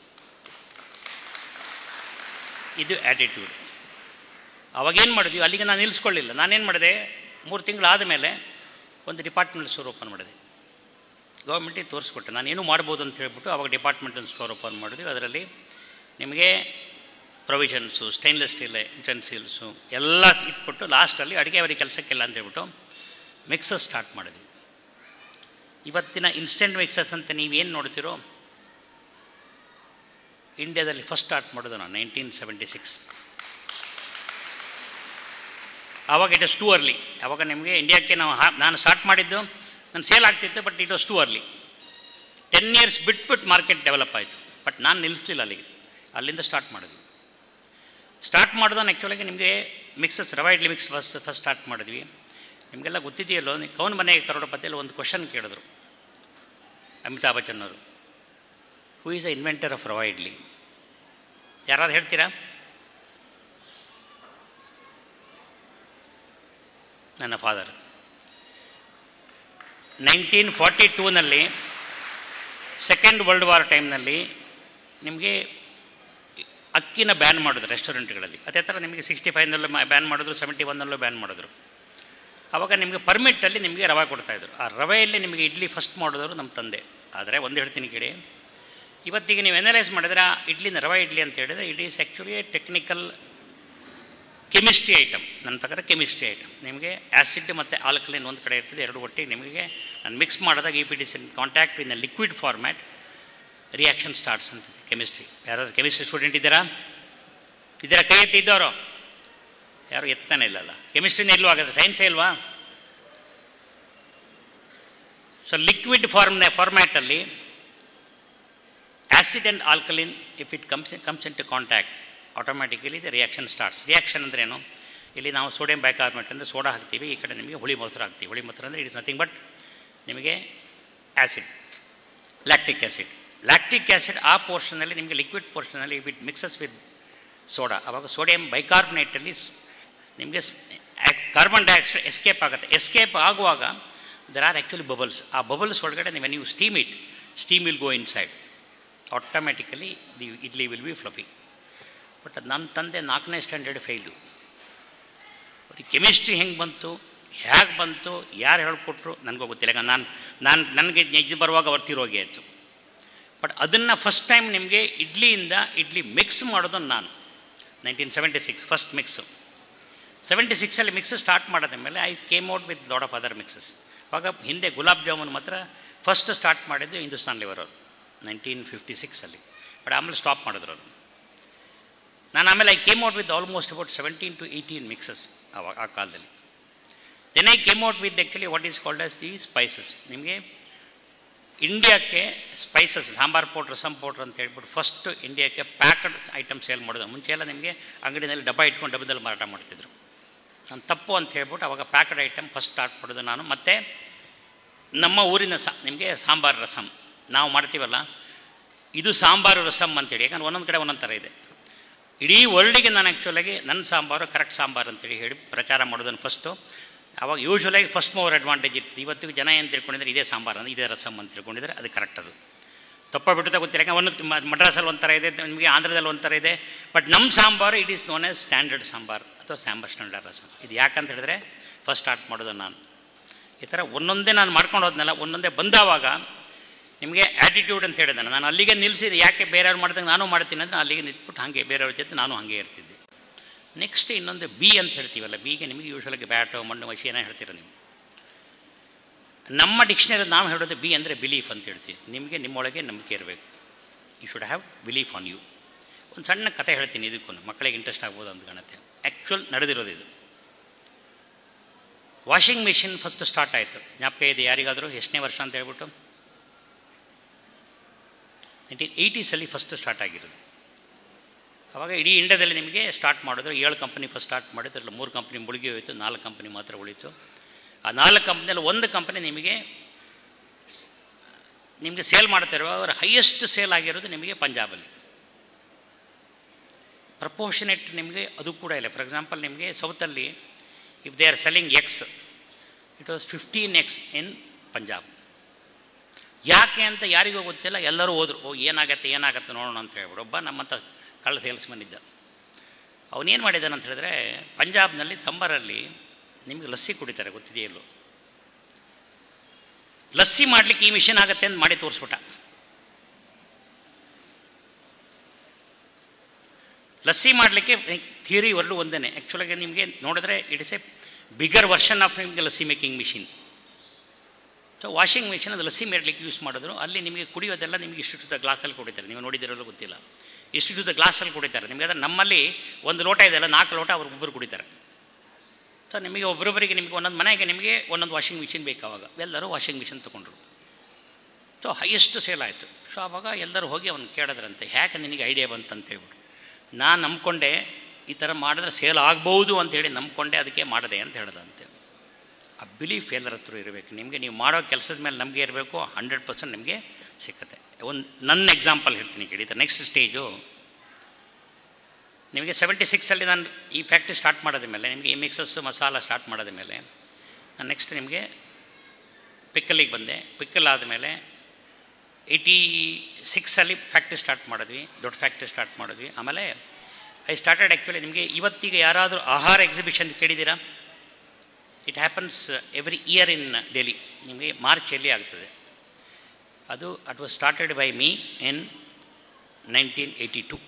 ಇದು ಆ್ಯಟಿಟ್ಯೂಡ್ ಅವಾಗೇನು ಮಾಡಿದ್ವಿ ಅಲ್ಲಿಗೆ ನಾನು ನಿಲ್ಲಿಸ್ಕೊಳ್ಳಿಲ್ಲ ನಾನೇನು ಮಾಡಿದೆ ಮೂರು ತಿಂಗಳಾದ ಮೇಲೆ ಒಂದು ಡಿಪಾರ್ಟ್ಮೆಂಟ್ ಸ್ಟೋರ್ ಓಪನ್ ಮಾಡಿದೆ ಗೌರ್ಮೆಂಟಿಗೆ ತೋರಿಸ್ಕೊಟ್ಟೆ ನಾನು ಏನು ಮಾಡ್ಬೋದು ಅಂತ ಹೇಳ್ಬಿಟ್ಟು ಅವಾಗ ಡಿಪಾರ್ಟ್ಮೆಂಟಲ್ ಸ್ಟೋರ್ ಓಪನ್ ಮಾಡಿದ್ವಿ ಅದರಲ್ಲಿ ನಿಮಗೆ ಪ್ರೊವಿಷನ್ಸು ಸ್ಟೈನ್ಲೆಸ್ ಸ್ಟೀಲ್ ಯುಟೆನ್ಸಿಲ್ಸು ಎಲ್ಲ ಇಟ್ಬಿಟ್ಟು ಲಾಸ್ಟಲ್ಲಿ ಅಡುಗೆ ಅವರಿಗೆ ಕೆಲಸಕ್ಕಿಲ್ಲ ಅಂತ ಹೇಳ್ಬಿಟ್ಟು ಮಿಕ್ಸರ್ ಸ್ಟಾರ್ಟ್ ಮಾಡಿದ್ವಿ ಇವತ್ತಿನ ಇನ್ಸ್ಟೆಂಟ್ ಮಿಕ್ಸಸ್ ಅಂತ ನೀವೇನು ನೋಡ್ತೀರೋ ಇಂಡಿಯಾದಲ್ಲಿ ಫಸ್ಟ್ ಸ್ಟಾರ್ಟ್ ಮಾಡೋದು ನಾನು ನೈನ್ಟೀನ್ ಸೆವೆಂಟಿ ಸಿಕ್ಸ್ ಆವಾಗ ಇಟ್ ಇಸ್ ಟೂ ಅರ್ಲಿ ಆವಾಗ ನಿಮಗೆ ಇಂಡಿಯಾಕ್ಕೆ ನಾವು ಹಾ ನಾನು ಸ್ಟಾರ್ಟ್ ಮಾಡಿದ್ದು ನಾನು ಸೇಲ್ ಆಗ್ತಿತ್ತು but it was too early ten years ಬಿಟ್ಬಿಟ್ಟು ಮಾರ್ಕೆಟ್ ಡೆವಲಪ್ ಆಯಿತು ಬಟ್ ನಾನು ನಿಲ್ಲಿಸಲಿಲ್ಲ ಅಲ್ಲಿಗೆ ಅಲ್ಲಿಂದ ಸ್ಟಾರ್ಟ್ ಮಾಡಿದ್ವಿ ಸ್ಟಾರ್ಟ್ ಮಾಡಿದವನು ಆ್ಯಕ್ಚುಲಾಗಿ ನಿಮಗೆ mixes rava idli mix first first start ಮಾಡಿದ್ವಿ ನಿಮಗೆಲ್ಲ ಗೊತ್ತಿದೆಯಲ್ಲೋ ಕೌನ್ ಮನೆಗೆ ಕರೋಡಪತಿಯಲ್ಲಿ ಒಂದು ಕ್ವಶನ್ ಕೇಳಿದ್ರು ಅಮಿತಾಬ್ ಬಚ್ಚನ್ ಅವರು who is a inventor of rava idli ಯಾರು ಹೇಳ್ತೀರಾ ನನ್ನ ಫಾದರ್ ನೈನ್ಟೀನ್ ಫಾರ್ಟಿ ಟೂನಲ್ಲಿ ಸೆಕೆಂಡ್ ವರ್ಲ್ಡ್ ವಾರ್ ಟೈಮ್ನಲ್ಲಿ ನಿಮಗೆ ಅಕ್ಕಿನ ಬ್ಯಾನ್ ಮಾಡಿದ್ರು ರೆಸ್ಟೋರೆಂಟ್ಗಳಲ್ಲಿ ಅದೇ ಥರ ನಿಮಗೆ ಸಿಕ್ಸ್ಟಿ ಫೈವ್ನಲ್ಲೂ ಬ್ಯಾನ್ ಮಾಡಿದ್ರು ಸೆವೆಂಟಿ ಒನ್ನಲ್ಲೂ ಬ್ಯಾನ್ ಮಾಡಿದ್ರು ಆವಾಗ ನಿಮಗೆ ಪರ್ಮಿಟಲ್ಲಿ ನಿಮಗೆ ರವೆ ಕೊಡ್ತಾಯಿದ್ರು ಆ ರವೆಯಲ್ಲಿ ನಿಮಗೆ ಇಡ್ಲಿ ಫಸ್ಟ್ ಮಾಡಿದವರು ನಮ್ಮ ತಂದೆ ಆದರೆ ಒಂದು ಹೇಳ್ತೀನಿ ಕೇಳಿ ಇವತ್ತಿಗೆ ನೀವು ಎನಲೈಸ್ ಮಾಡಿದ್ರೆ ಆ ಇಡ್ಲಿನ ರವೆ ಇಡ್ಲಿ ಅಂತ ಹೇಳಿದರೆ it is actually technical chemistry item ನನ್ನ ಪ್ರಕಾರ ಕೆಮಿಸ್ಟ್ರಿ ಐಟಮ್ ನಿಮಗೆ ಆ್ಯಸಿಡ್ ಮತ್ತು ಆಲ್ಕಲೈನ್ ಒಂದು ಕಡೆ ಇರ್ತದೆ ಎರಡು ಒಟ್ಟಿಗೆ ನಿಮಗೆ ನಾನು ಮಿಕ್ಸ್ ಮಾಡಿದಾಗ if it is in contact in a liquid format reaction starts ಅಂತಿದೆ ಕೆಮಿಸ್ಟ್ರಿ ಯಾರಾದ್ರು ಕೆಮಿಸ್ಟ್ರಿ ಸ್ಟೂಡೆಂಟ್ ಇದ್ದೀರಾ ಇದ್ದೀರಾ ಕೈ ಎತ್ತಿ ಇದ್ದವರು ಯಾರು ಎತ್ತಾನೆ ಇಲ್ಲಲ್ಲ ಕೆಮಿಸ್ಟ್ರಿನೇ ಇಲ್ವಾ ಹಾಗಾದ್ರೆ ಸೈನ್ಸೇ ಇಲ್ವಾ ಸೊ ಲಿಕ್ವಿಡ್ ಫಾರ್ಮ್ನ ಫಾರ್ಮ್ಯಾಟಲ್ಲಿ acid and alkaline if it comes comes in to contact automatically the reaction starts reaction ಅಂದ್ರೇನು ಇಲ್ಲಿ ನಾವು ಸೋಡಿಯಂ ಬೈಕಾರ್ಬನೇಟ್ ಅಂದರೆ ಸೋಡಾ ಹಾಕ್ತೀವಿ ಈ ಕಡೆ ನಿಮಗೆ ಹುಳಿ ಮೊಸರು ಹಾಕ್ತೀವಿ ಹುಳಿ ಮೊಸರು ಅಂದರೆ ಇಟ್ ಇಸ್ ನಥಿಂಗ್ ಬಟ್ ನಿಮಗೆ acid lactic acid lactic acid ಆ ಪೋರ್ಷನಲ್ಲಿ ನಿಮಗೆ ಲಿಕ್ವಿಡ್ ಪೋರ್ಷನಲ್ಲಿ if it mixes with soda ಆವಾಗ ಸೋಡಿಯಂ ಬೈಕಾರ್ಬನೇಟಲ್ಲಿ ನಿಮಗೆ ಕಾರ್ಬನ್ ಡೈಆಕ್ಸೈಡ್ ಎಸ್ಕೇಪ್ ಆಗುತ್ತೆ ಎಸ್ಕೇಪ್ ಆಗುವಾಗ ದರ್ ಆರ್ ಆ್ಯಕ್ಚುಲಿ ಬಬಲ್ಸ್ ಆ ಬಬಲ್ಸ್ ಒಳಗಡೆ ನೀವು ನೀವು steam it steam will go inside automatically the idli will be fluffy but ಅದು ನಮ್ಮ ತಂದೆ ನಾಲ್ಕನೇ ಸ್ಟ್ಯಾಂಡರ್ಡ್ ಫೇಲು ಅವ್ರಿಗೆ ಕೆಮಿಸ್ಟ್ರಿ ಹೆಂಗೆ ಬಂತು ಹೇಗೆ ಬಂತು ಯಾರು ಹೇಳ್ಕೊಟ್ರು ನನಗೂ ಗೊತ್ತಿಲ್ಲ ಈಗ ನಾನು ನಾನು ನನಗೆ ಇದು ಬರುವಾಗ ಅವ್ರು ತೀರೋಗಿ ಆಯಿತು ಬಟ್ ಅದನ್ನು ಫಸ್ಟ್ ಟೈಮ್ ನಿಮಗೆ ಇಡ್ಲಿಯಿಂದ ಇಡ್ಲಿ ಮಿಕ್ಸ್ ಮಾಡೋದು ನಾನು nineteen seventy six first mix seventy ಸಿಕ್ಸಲ್ಲಿ ಮಿಕ್ಸ್ ಸ್ಟಾರ್ಟ್ ಮಾಡಿದ ಮೇಲೆ I came out with lot of other mixes ಆವಾಗ ಹಿಂದೆ ಗುಲಾಬ್ ಜಾಮೂನ್ ಮಾತ್ರ ಫಸ್ಟ್ ಸ್ಟಾರ್ಟ್ ಮಾಡಿದ್ದು ಹಿಂದೂಸ್ತಾನ್ ಲಿವರ್ ಅವರು ನೈನ್ಟೀನ್ ಫಿಫ್ಟಿ ಸಿಕ್ಸಲ್ಲಿ ಬಟ್ ಆಮೇಲೆ ಸ್ಟಾಪ್ ಮಾಡಿದ್ರು ಅವರು ನಾನು ಆಮೇಲೆ I came out with almost about seventeen to eighteen mixes ಅವಾಗ ಆ ಕಾಲದಲ್ಲಿ then I came out with actually what is called as the spices ನಿಮಗೆ ಇಂಡಿಯಾಕ್ಕೆ spices sambar powder rasam powder ಅಂತ ಹೇಳ್ಬಿಟ್ಟು ಫಸ್ಟ್ ಇಂಡಿಯಾಕ್ಕೆ ಪ್ಯಾಕ್ಡ್ ಐಟಮ್ ಸೇಲ್ ಮಾಡೋದು ಮುಂಚೆ ಎಲ್ಲ ನಿಮಗೆ ಅಂಗಡಿನಲ್ಲಿ ಡಬ್ಬ ಇಟ್ಕೊಂಡು ಡಬ್ಬದಲ್ಲಿ ಮಾರಾಟ ಮಾಡ್ತಿದ್ರು ನಾನು ತಪ್ಪು ಅಂತ ಹೇಳ್ಬಿಟ್ಟು ಅವಾಗ ಪ್ಯಾಕ್ಡ್ ಐಟಮ್ ಫಸ್ಟ್ ಸ್ಟಾರ್ಟ್ ಮಾಡೋದು ನಾನು ಮತ್ತು ನಮ್ಮ ಊರಿನ ಸಾ ನಿಮಗೆ ಸಾಂಬಾರು ರಸಮ್ ನಾವು ಮಾಡ್ತೀವಲ್ಲ ಇದು ಸಾಂಬಾರು ರಸಮ್ ಅಂತೇಳಿ ಯಾಕಂದ್ರೆ ಒಂದೊಂದು ಕಡೆ ಒಂದೊಂದು ಥರ ಇದೆ ಇಡೀ ವರ್ಲ್ಡಿಗೆ ನಾನು ಆ್ಯಕ್ಚುಲಾಗಿ ನನ್ನ ಸಾಂಬಾರು ಕರೆಕ್ಟ್ ಸಾಂಬಾರು ಅಂತೇಳಿ ಹೇಳಿ ಪ್ರಚಾರ ಮಾಡೋದನ್ನು ಫಸ್ಟು ಅವಾಗ ಯೂಶ್ವಲಾಗಿ ಫಸ್ಟ್ ಮೂವರ್ ಅಡ್ವಾಂಟೇಜ್ ಇತ್ತು ಇವತ್ತಿಗೂ ಜನ ಏನು ತಿಳ್ಕೊಂಡಿದ್ರೆ ಇದೇ ಸಾಂಬಾರು ಅಂದರೆ ಇದೇ ರಸಮ್ ಅಂತ ತಿಳ್ಕೊಂಡಿದ್ರೆ ಅದು ಕರೆಕ್ಟ್ ಅದು ತಪ್ಪ ಬಿಡುತ್ತಾ ಗೊತ್ತಿಲ್ಲ ಯಾಕಂದ್ರೆ ಒಂದೊಂದು ಮ- ಮಡ್ರಾಸಲ್ಲಿ ಒಂಥರ ಇದೆ ನಿಮಗೆ ಆಂಧ್ರದಲ್ಲಿ ಒಂಥರ ಇದೆ ಬಟ್ ನಮ್ಮ sambar it is known as standard sambar ಅಥವಾ ಸಾಂಬಾರ್ ಸ್ಟ್ಯಾಂಡರ್ಡ್ ರಸಮ್ ಇದು ಯಾಕಂತ ಹೇಳಿದ್ರೆ ಫಸ್ಟ್ ಸ್ಟಾರ್ಟ್ ಮಾಡೋದು ನಾನು ಈ ಥರ ಒಂದೊಂದೇ ನಾನು ಮಾಡ್ಕೊಂಡು ಹೋದ್ನಲ್ಲ ಒಂದೊಂದೇ ಬಂದಾವಾಗ ನಿಮಗೆ ಆ್ಯಟಿಟ್ಯೂಡ್ ಅಂತ ಹೇಳಿದೆ ನಾನು ಅಲ್ಲಿಗೆ ನಿಲ್ಲಿಸಿದೆ ಯಾಕೆ ಬೇರೆಯವ್ರು ಮಾಡಿದಾಗ ನಾನು ಮಾಡ್ತೀನಿ ಅಂದರೆ ಅಲ್ಲಿಗೆ ನಿಂತ್ಬಿಟ್ಟು ಹಾಗೆ ಬೇರೆಯವ್ರ ಜೊತೆ ನಾನು ಹಾಗೆ ಇರ್ತಿದ್ದೆ ನೆಕ್ಸ್ಟ್ ಇನ್ನೊಂದು ಬಿ ಅಂತ ಹೇಳ್ತೀವಲ್ಲ ಬಿಗೆ ನಿಮಗೆ ಯೂಶ್ವಲಾಗಿ ಬ್ಯಾಟು ಮಣ್ಣು ಮಸಿ ಏನೋ ಹೇಳ್ತೀರ ನೀವು ನಮ್ಮ ಡಿಕ್ಷನರಿ ನಾವು ಹೇಳೋದು ಬಿ ಅಂದರೆ ಬಿಲೀಫ್ ಅಂತ ಹೇಳ್ತೀವಿ ನಿಮಗೆ ನಿಮ್ಮೊಳಗೆ ನಂಬಿಕೆ ಇರಬೇಕು you should have belief on you ಒಂದು ಸಣ್ಣ ಕತೆ ಹೇಳ್ತೀನಿ ಇದಕ್ಕೂ ಮಕ್ಕಳಿಗೆ ಇಂಟ್ರೆಸ್ಟ್ ಆಗ್ಬೋದು ಅಂತ ಕಾಣುತ್ತೆ ಆ್ಯಕ್ಚುಲ್ ನಡೆದಿರೋದು ಇದು ವಾಷಿಂಗ್ ಮಿಷಿನ್ ಫಸ್ಟ್ ಸ್ಟಾರ್ಟ್ ಆಯಿತು ಜ್ಞಾಪಕ ಇದೆ ಯಾರಿಗಾದರೂ ಎಷ್ಟನೇ ವರ್ಷ ಅಂತ ಹೇಳ್ಬಿಟ್ಟು ನೈನ್ಟೀನ್ ಏಯ್ಟೀಸಲ್ಲಿ ಫಸ್ಟ್ ಸ್ಟಾರ್ಟ್ ಆಗಿರೋದು ಆವಾಗ ಇಡೀ ಇಂಡಿಯಾದಲ್ಲಿ ನಿಮಗೆ ಸ್ಟಾರ್ಟ್ ಮಾಡಿದ್ರು ಏಳು ಕಂಪನಿ ಫಸ್ಟ್ ಸ್ಟಾರ್ಟ್ ಮಾಡಿದ್ರು ಅದ್ರಲ್ಲಿ ಮೂರು ಕಂಪ್ನಿ ಮುಳುಗಿ ಹೋಯಿತು ನಾಲ್ಕು ಕಂಪ್ನಿ ಮಾತ್ರ ಉಳಿತು ಆ ನಾಲ್ಕು ಕಂಪ್ನಿಯಲ್ಲಿ ಒಂದು ಕಂಪ್ನಿ ನಿಮಗೆ ನಿಮಗೆ ಸೇಲ್ ಮಾಡ್ತಿರುವ ಅವರ ಹೈಯೆಸ್ಟ್ ಸೇಲ್ ಆಗಿರೋದು ನಿಮಗೆ ಪಂಜಾಬಲ್ಲಿ ಪ್ರಪೋರ್ಷನೇಟ್ ನಿಮಗೆ ಅದು ಕೂಡ ಇಲ್ಲ ಫಾರ್ ಎಕ್ಸಾಂಪಲ್ ನಿಮಗೆ ಸೌತಲ್ಲಿ if they are selling X it was fifteen X in Punjab ಯಾಕೆ ಅಂತ ಯಾರಿಗೂ ಗೊತ್ತಿಲ್ಲ ಎಲ್ಲರೂ ಹೋದರು ಓ ಏನಾಗತ್ತೆ ಏನಾಗತ್ತೆ ನೋಡೋಣ ಅಂತ ಹೇಳ್ಬಿಡು ಒಬ್ಬ ನಮ್ಮಂಥ ಕಳ್ಳ ಸೇಲ್ಸ್ಮನ್ ಇದ್ದ ಅವನೇನು ಮಾಡಿದ್ದಾನೆ ಅಂತ ಹೇಳಿದ್ರೆ ಪಂಜಾಬ್ನಲ್ಲಿ ಸಂಬರಲ್ಲಿ ನಿಮಗೆ ಲಸ್ಸಿ ಕುಡಿತಾರೆ ಗೊತ್ತಿದೆಯಲ್ಲೋ ಲಸ್ಸಿ ಮಾಡಲಿಕ್ಕೆ ಈ ಮಿಷನ್ ಆಗುತ್ತೆ ಅಂತ ಮಾಡಿ ತೋರಿಸ್ಬಿಟ್ಟ ಲಸ್ಸಿ ಮಾಡಲಿಕ್ಕೆ ಥಿಯರಿ ವರ್ಡು ಒಂದೇ ಆ್ಯಕ್ಚುಲಾಗಿ ನಿಮಗೆ ನೋಡಿದ್ರೆ it is a bigger version of ನಿಮಗೆ lassi making machine so washing machine ಅದು ಲಸ್ಸಿ ಮೇಡಲಿಕ್ಕೆ ಯೂಸ್ ಮಾಡಿದ್ರು ಅಲ್ಲಿ ನಿಮಗೆ ಕುಡಿಯೋದೆಲ್ಲ ನಿಮಗೆ ಇಷ್ಟು ಗ್ಲಾಸಲ್ಲಿ ಕುಡಿತಾರೆ ನೀವು ನೋಡಿದಿರಲು ಗೊತ್ತಿಲ್ಲ ಇಷ್ಟು ಗ್ಲಾಸಲ್ಲಿ ಕುಡಿತಾರೆ ನಿಮಗೆ ಅದರ ನಮ್ಮಲ್ಲಿ ಒಂದು ಲೋಟ ಇದೆಯಲ್ಲ ನಾಲ್ಕು ಲೋಟ ಅವ್ರು ಒಬ್ಬರು ಕುಡಿತಾರೆ ಸೊ ನಿಮಗೆ ಒಬ್ಬರೊಬ್ಬರಿಗೆ ನಿಮಗೆ ಒಂದೊಂದು ಮನೆಗೆ ನಿಮಗೆ ಒಂದೊಂದು ವಾಷಿಂಗ್ ಮಿಷಿನ್ ಬೇಕು ಆವಾಗ ಎಲ್ಲರೂ ವಾಷಿಂಗ್ ಮಿಷಿನ್ ತೊಗೊಂಡ್ರು ಸೊ ಹೈಯೆಸ್ಟ್ ಸೇಲ್ ಆಯಿತು ಸೊ ಆವಾಗ ಎಲ್ಲರೂ ಹೋಗಿ ಅವ್ನು ಕೇಳಿದ್ರಂತೆ ಯಾಕೆ ನಿನಗೆ ಐಡಿಯಾ ಬಂತಂತ ಹೇಳ್ಬಿಟ್ಟು ನಾನು ನಂಬ್ಕೊಂಡೆ ಈ ಥರ ಮಾಡಿದ್ರೆ ಸೇಲ್ ಆಗ್ಬೋದು ಅಂತೇಳಿ ನಂಬ್ಕೊಂಡೆ ಅದಕ್ಕೆ ಮಾಡಿದೆ ಅಂತ ಹೇಳ್ದಂತೆ ಆ ಬಿಲೀಫ್ ಎಲ್ಲರ ಹತ್ರ ಇರಬೇಕು ನಿಮಗೆ ನೀವು ಮಾಡೋ ಕೆಲಸದ ಮೇಲೆ ನಮಗೆ ಇರಬೇಕು ಹಂಡ್ರೆಡ್ ಪರ್ಸೆಂಟ್ ನಿಮಗೆ ಸಿಕ್ಕತ್ತೆ ಒಂದು ನನ್ನ ಎಕ್ಸಾಂಪಲ್ ಹೇಳ್ತೀನಿ ಕೇಳಿ ನೆಕ್ಸ್ಟ್ ಸ್ಟೇಜು ನಿಮಗೆ ಸೆವೆಂಟಿ ಸಿಕ್ಸಲ್ಲಿ ನಾನು ಈ ಫ್ಯಾಕ್ಟ್ರಿ ಸ್ಟಾರ್ಟ್ ಮಾಡೋದ ಮೇಲೆ ನಿಮಗೆ ಈ ಮಿಕ್ಸಸ್ಸು ಮಸಾಲ ಸ್ಟಾರ್ಟ್ ಮಾಡೋದ ಮೇಲೆ ನಾನು ನೆಕ್ಸ್ಟ್ ನಿಮಗೆ ಪಿಕ್ಕಲಿಗೆ ಬಂದೆ ಪಿಕ್ಕಲ್ ಆದಮೇಲೆ ಏಯ್ಟಿ ಸಿಕ್ಸಲ್ಲಿ ಫ್ಯಾಕ್ಟ್ರಿ ಸ್ಟಾರ್ಟ್ ಮಾಡಿದ್ವಿ ದೊಡ್ಡ ಫ್ಯಾಕ್ಟ್ರಿ ಸ್ಟಾರ್ಟ್ ಮಾಡಿದ್ವಿ ಆಮೇಲೆ ಐ ಸ್ಟಾರ್ಟೆಡ್ ಆ್ಯಕ್ಚುಲಿ ನಿಮಗೆ ಇವತ್ತಿಗೆ ಯಾರಾದರೂ ಆಹಾರ ಎಕ್ಸಿಬಿಷನ್ ಕೇಳಿದ್ದೀರಾ it happens every year in Delhi ನಿಮಗೆ ಮಾರ್ಚಲ್ಲಿ ಆಗ್ತದೆ ಅದು it was started by me in nineteen eighty two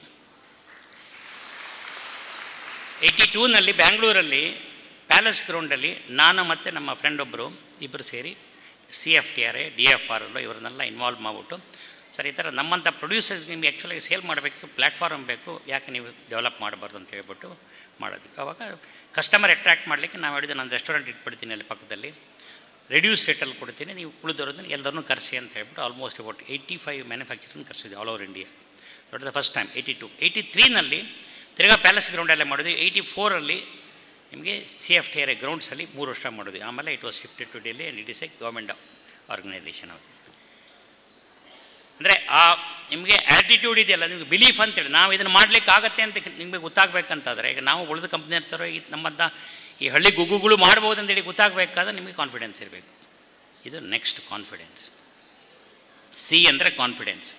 eighty ಟೂನಲ್ಲಿ ಬ್ಯಾಂಗ್ಳೂರಲ್ಲಿ ಪ್ಯಾಲೇಸ್ ಗ್ರೌಂಡಲ್ಲಿ ನಾನು ಮತ್ತು ನಮ್ಮ ಫ್ರೆಂಡ್ ಒಬ್ಬರು ಇಬ್ಬರು ಸೇರಿ C F T R A D F R ಅಲ್ಲೋ ಇವರನ್ನೆಲ್ಲ ಇನ್ವಾಲ್ವ್ ಮಾಡಿಬಿಟ್ಟು ಸರ್ ಈ ಥರ ನಮ್ಮಂಥ ಪ್ರೊಡ್ಯೂಸರ್ಸ್ ನಿಮಗೆ ಆ್ಯಕ್ಚುಲಿ ಸೇಲ್ ಮಾಡಬೇಕು ಪ್ಲ್ಯಾಟ್ಫಾರ್ಮ್ ಬೇಕು ಯಾಕೆ ನೀವು ಡೆವಲಪ್ ಮಾಡಬಾರ್ದು ಅಂತ ಹೇಳ್ಬಿಟ್ಟು ಮಾಡಿದ್ವಿ ಅವಾಗ ಕಸ್ಟಮರ್ ಅಟ್ರ್ಯಾಕ್ಟ್ ಮಾಡಲಿಕ್ಕೆ ನಾವು ಹೇಳಿದೆ ನಾನು ರೆಸ್ಟೋರೆಂಟ್ ಇಟ್ಬಿಡ್ತೀನಿ ಅಲ್ಲಿ ಪಕ್ಕದಲ್ಲಿ ರೆಡ್ಯೂಸ್ ರೇಟಲ್ಲಿ ಕೊಡ್ತೀನಿ ನೀವು ಉಳಿದವ್ರನ್ನ ಎಲ್ಲರನ್ನೂ ಕರೆಸಿ ಅಂತ ಹೇಳ್ಬಿಟ್ಟು almost about eighty five manufacturing ಕರೆಸಿದ್ವಿ ಆಲ್ ಓವರ್ ಇಂಡಿಯಾ ದೊಡ್ಡ the first time eighty two eighty ತ್ರೀನಲ್ಲಿ ತಿರ್ಗಾ ಪ್ಯಾಲೇಸ್ ಗ್ರೌಂಡಲ್ಲೇ ಮಾಡಿದ್ವಿ ಏಯ್ಟಿ ಫೋರಲ್ಲಿ ನಿಮಗೆ C F T R A ಗ್ರೌಂಡ್ಸಲ್ಲಿ ಮೂರು ವರ್ಷ ಮಾಡಿದ್ವಿ ಆಮೇಲೆ it was shifted to Delhi and it is a government organisation ಅದು ಅಂದರೆ ಆ ನಿಮಗೆ ಆ್ಯಟಿಟ್ಯೂಡ್ ಇದೆಯಲ್ಲ ನಿಮಗೆ ಬಿಲೀಫ್ ಅಂತೇಳಿ ನಾವು ಇದನ್ನು ಮಾಡಲಿಕ್ಕೆ ಆಗುತ್ತೆ ಅಂತ ನಿಮಗೆ ಗೊತ್ತಾಗಬೇಕಂತಾದರೆ ಈಗ ನಾವು ಉಳಿದ ಕಂಪ್ನಿ ಇರ್ತಾರೋ ಈ ನಮ್ಮಂಥ ಈ ಹಳ್ಳಿ ಗುಗ್ಗುಗಳು ಮಾಡ್ಬೋದು ಅಂತೇಳಿ ಗೊತ್ತಾಗಬೇಕಾದ್ರೆ ನಿಮಗೆ ಕಾನ್ಫಿಡೆನ್ಸ್ ಇರಬೇಕು ಇದು ನೆಕ್ಸ್ಟ್ ಕಾನ್ಫಿಡೆನ್ಸ್ ಸಿ ಅಂದರೆ ಕಾನ್ಫಿಡೆನ್ಸ್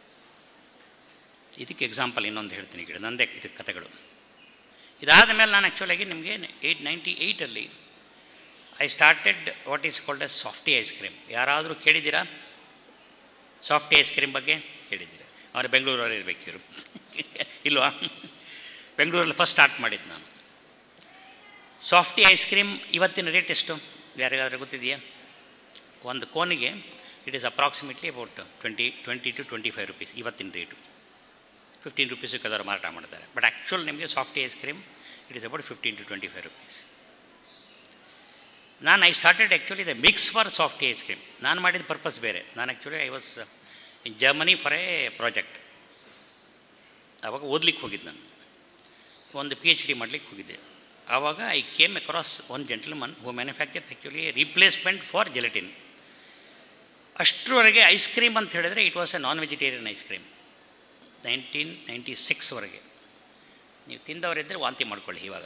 ಇದಕ್ಕೆ ಎಕ್ಸಾಂಪಲ್ ಇನ್ನೊಂದು ಹೇಳ್ತೀನಿ ಕೇಳಿ ನಂದೇ ಇದಕ್ಕೆ ಕಥೆಗಳು ಇದಾದ ಮೇಲೆ ನಾನು ಆ್ಯಕ್ಚುಲಾಗಿ ನಿಮಗೆ ಏಯ್ಟ್ ನೈಂಟಿ ಏಯ್ಟಲ್ಲಿ I started what is called a softy ice cream ಯಾರಾದರೂ ಕೇಳಿದ್ದೀರಾ ಸಾಫ್ಟಿ ಐಸ್ ಕ್ರೀಮ್ ಬಗ್ಗೆ ಕೇಳಿದ್ದೀರಾ ಅವ್ರು ಬೆಂಗಳೂರವ್ರು ಇರಬೇಕಿರು ಇಲ್ವಾ ಬೆಂಗಳೂರಲ್ಲಿ ಫಸ್ಟ್ ಸ್ಟಾರ್ಟ್ ಮಾಡಿದ್ದು ನಾನು ಸಾಫ್ಟಿ ಐಸ್ ಕ್ರೀಮ್ ಇವತ್ತಿನ ರೇಟ್ ಎಷ್ಟು ಯಾರಿಗಾದ್ರೂ ಗೊತ್ತಿದೆಯಾ ಒಂದು ಕೋನಿಗೆ it is approximately about twenty twenty to twenty five rupees ಇವತ್ತಿನ ರೇಟು ಫಿಫ್ಟೀನ್ ರುಪೀಸಿಗೆ ಕದರ್ ಮಾರಾಟ ಮಾಡ್ತಾರೆ ಬಟ್ ಆ್ಯಕ್ಚುಲ್ ನಿಮಗೆ softy ice cream it is about fifteen to twenty five rupees ನಾನು I started actually the mix for softy ice cream ನಾನು ಮಾಡಿದ purpose ಬೇರೆ ನಾನು actually I was in Germany for a project ಆವಾಗ ಓದ್ಲಿಕ್ಕೆ ಹೋಗಿದ್ದು ನಾನು ಒಂದು ಪಿ ಎಚ್ ಡಿ ಮಾಡಲಿಕ್ಕೆ ಹೋಗಿದ್ದೆ ಆವಾಗ I came across one gentleman who manufacture actually replacement for gelatin ಅಷ್ಟರವರೆಗೆ ಐಸ್ ಕ್ರೀಮ್ ಅಂತ ಹೇಳಿದ್ರೆ it was a non vegetarian ice cream nineteen ninety ಸಿಕ್ಸ್ವರೆಗೆ ನೀವು ತಿಂದವರಿದ್ದರೆ ವಾಂತಿ ಮಾಡ್ಕೊಳ್ಳಿ ಇವಾಗ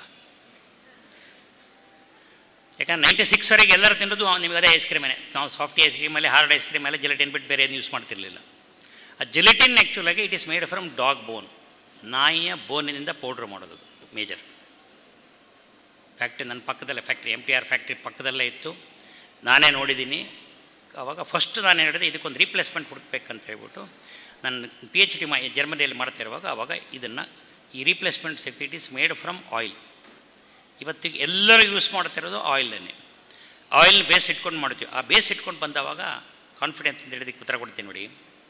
ಯಾಕಂದ್ರೆ ನೈಂಟಿ ಸಿಕ್ಸ್ವರೆಗೆ ಎಲ್ಲರೂ ತಿನ್ನೋದು ನಿಮಗೆ ಅದೇ ಐಸ್ ಕ್ರೀಮೇ ನಾವು ಸಾಫ್ಟಿ ಐಸ್ ಕ್ರೀಮಲ್ಲಿ ಹಾರ್ಡ್ ಐಸ್ ಕ್ರೀಮಲ್ಲಿ ಜೆಲಟಿನ್ ಬಿಟ್ಟು ಬೇರೆ ಏನು ಯೂಸ್ ಮಾಡ್ತಿರ್ಲಿಲ್ಲ ಆ ಜೆಲಟಿನ್ ಆ್ಯಕ್ಚುಲಾಗಿ it is made from dog bone ನಾಯಿಯ ಬೋನಿನಿಂದ ಪೌಡ್ರ್ ಮಾಡೋದು ಮೇಜರ್ ಫ್ಯಾಕ್ಟ್ರಿ ನನ್ನ ಪಕ್ಕದಲ್ಲೇ factory M T R factory ಪಕ್ಕದಲ್ಲೇ ಇತ್ತು ನಾನೇ ನೋಡಿದ್ದೀನಿ ಆವಾಗ ಫಸ್ಟ್ ನಾನು ಹೇಳಿದೆ ಇದಕ್ಕೊಂದು ರೀಪ್ಲೇಸ್ಮೆಂಟ್ ಹುಡುಕ್ಬೇಕಂತ ಹೇಳ್ಬಿಟ್ಟು ನಾನು ಪಿ ಎಚ್ ಡಿ ಮಾ ಜರ್ಮನಿಯಲ್ಲಿ ಮಾಡ್ತಾ ಇರುವಾಗ ಆವಾಗ ಇದನ್ನು ಈ ರೀಪ್ಲೇಸ್ಮೆಂಟ್ ಸಿಗ್ತಿ it is made from oil ಇವತ್ತಿಗೆ ಎಲ್ಲರೂ ಯೂಸ್ ಮಾಡ್ತಿರೋದು ಆಯಿಲನ್ನೇ ಆಯಿಲ್ ಬೇಸ್ ಇಟ್ಕೊಂಡು ಮಾಡ್ತೀವಿ ಆ ಬೇಸ್ ಇಟ್ಕೊಂಡು ಬಂದವಾಗ ಕಾನ್ಫಿಡೆನ್ಸ್ ಅಂತ ಹೇಳಿದಕ್ಕೆ ಉತ್ತರ ಕೊಡ್ತೀನಿ ನೋಡಿ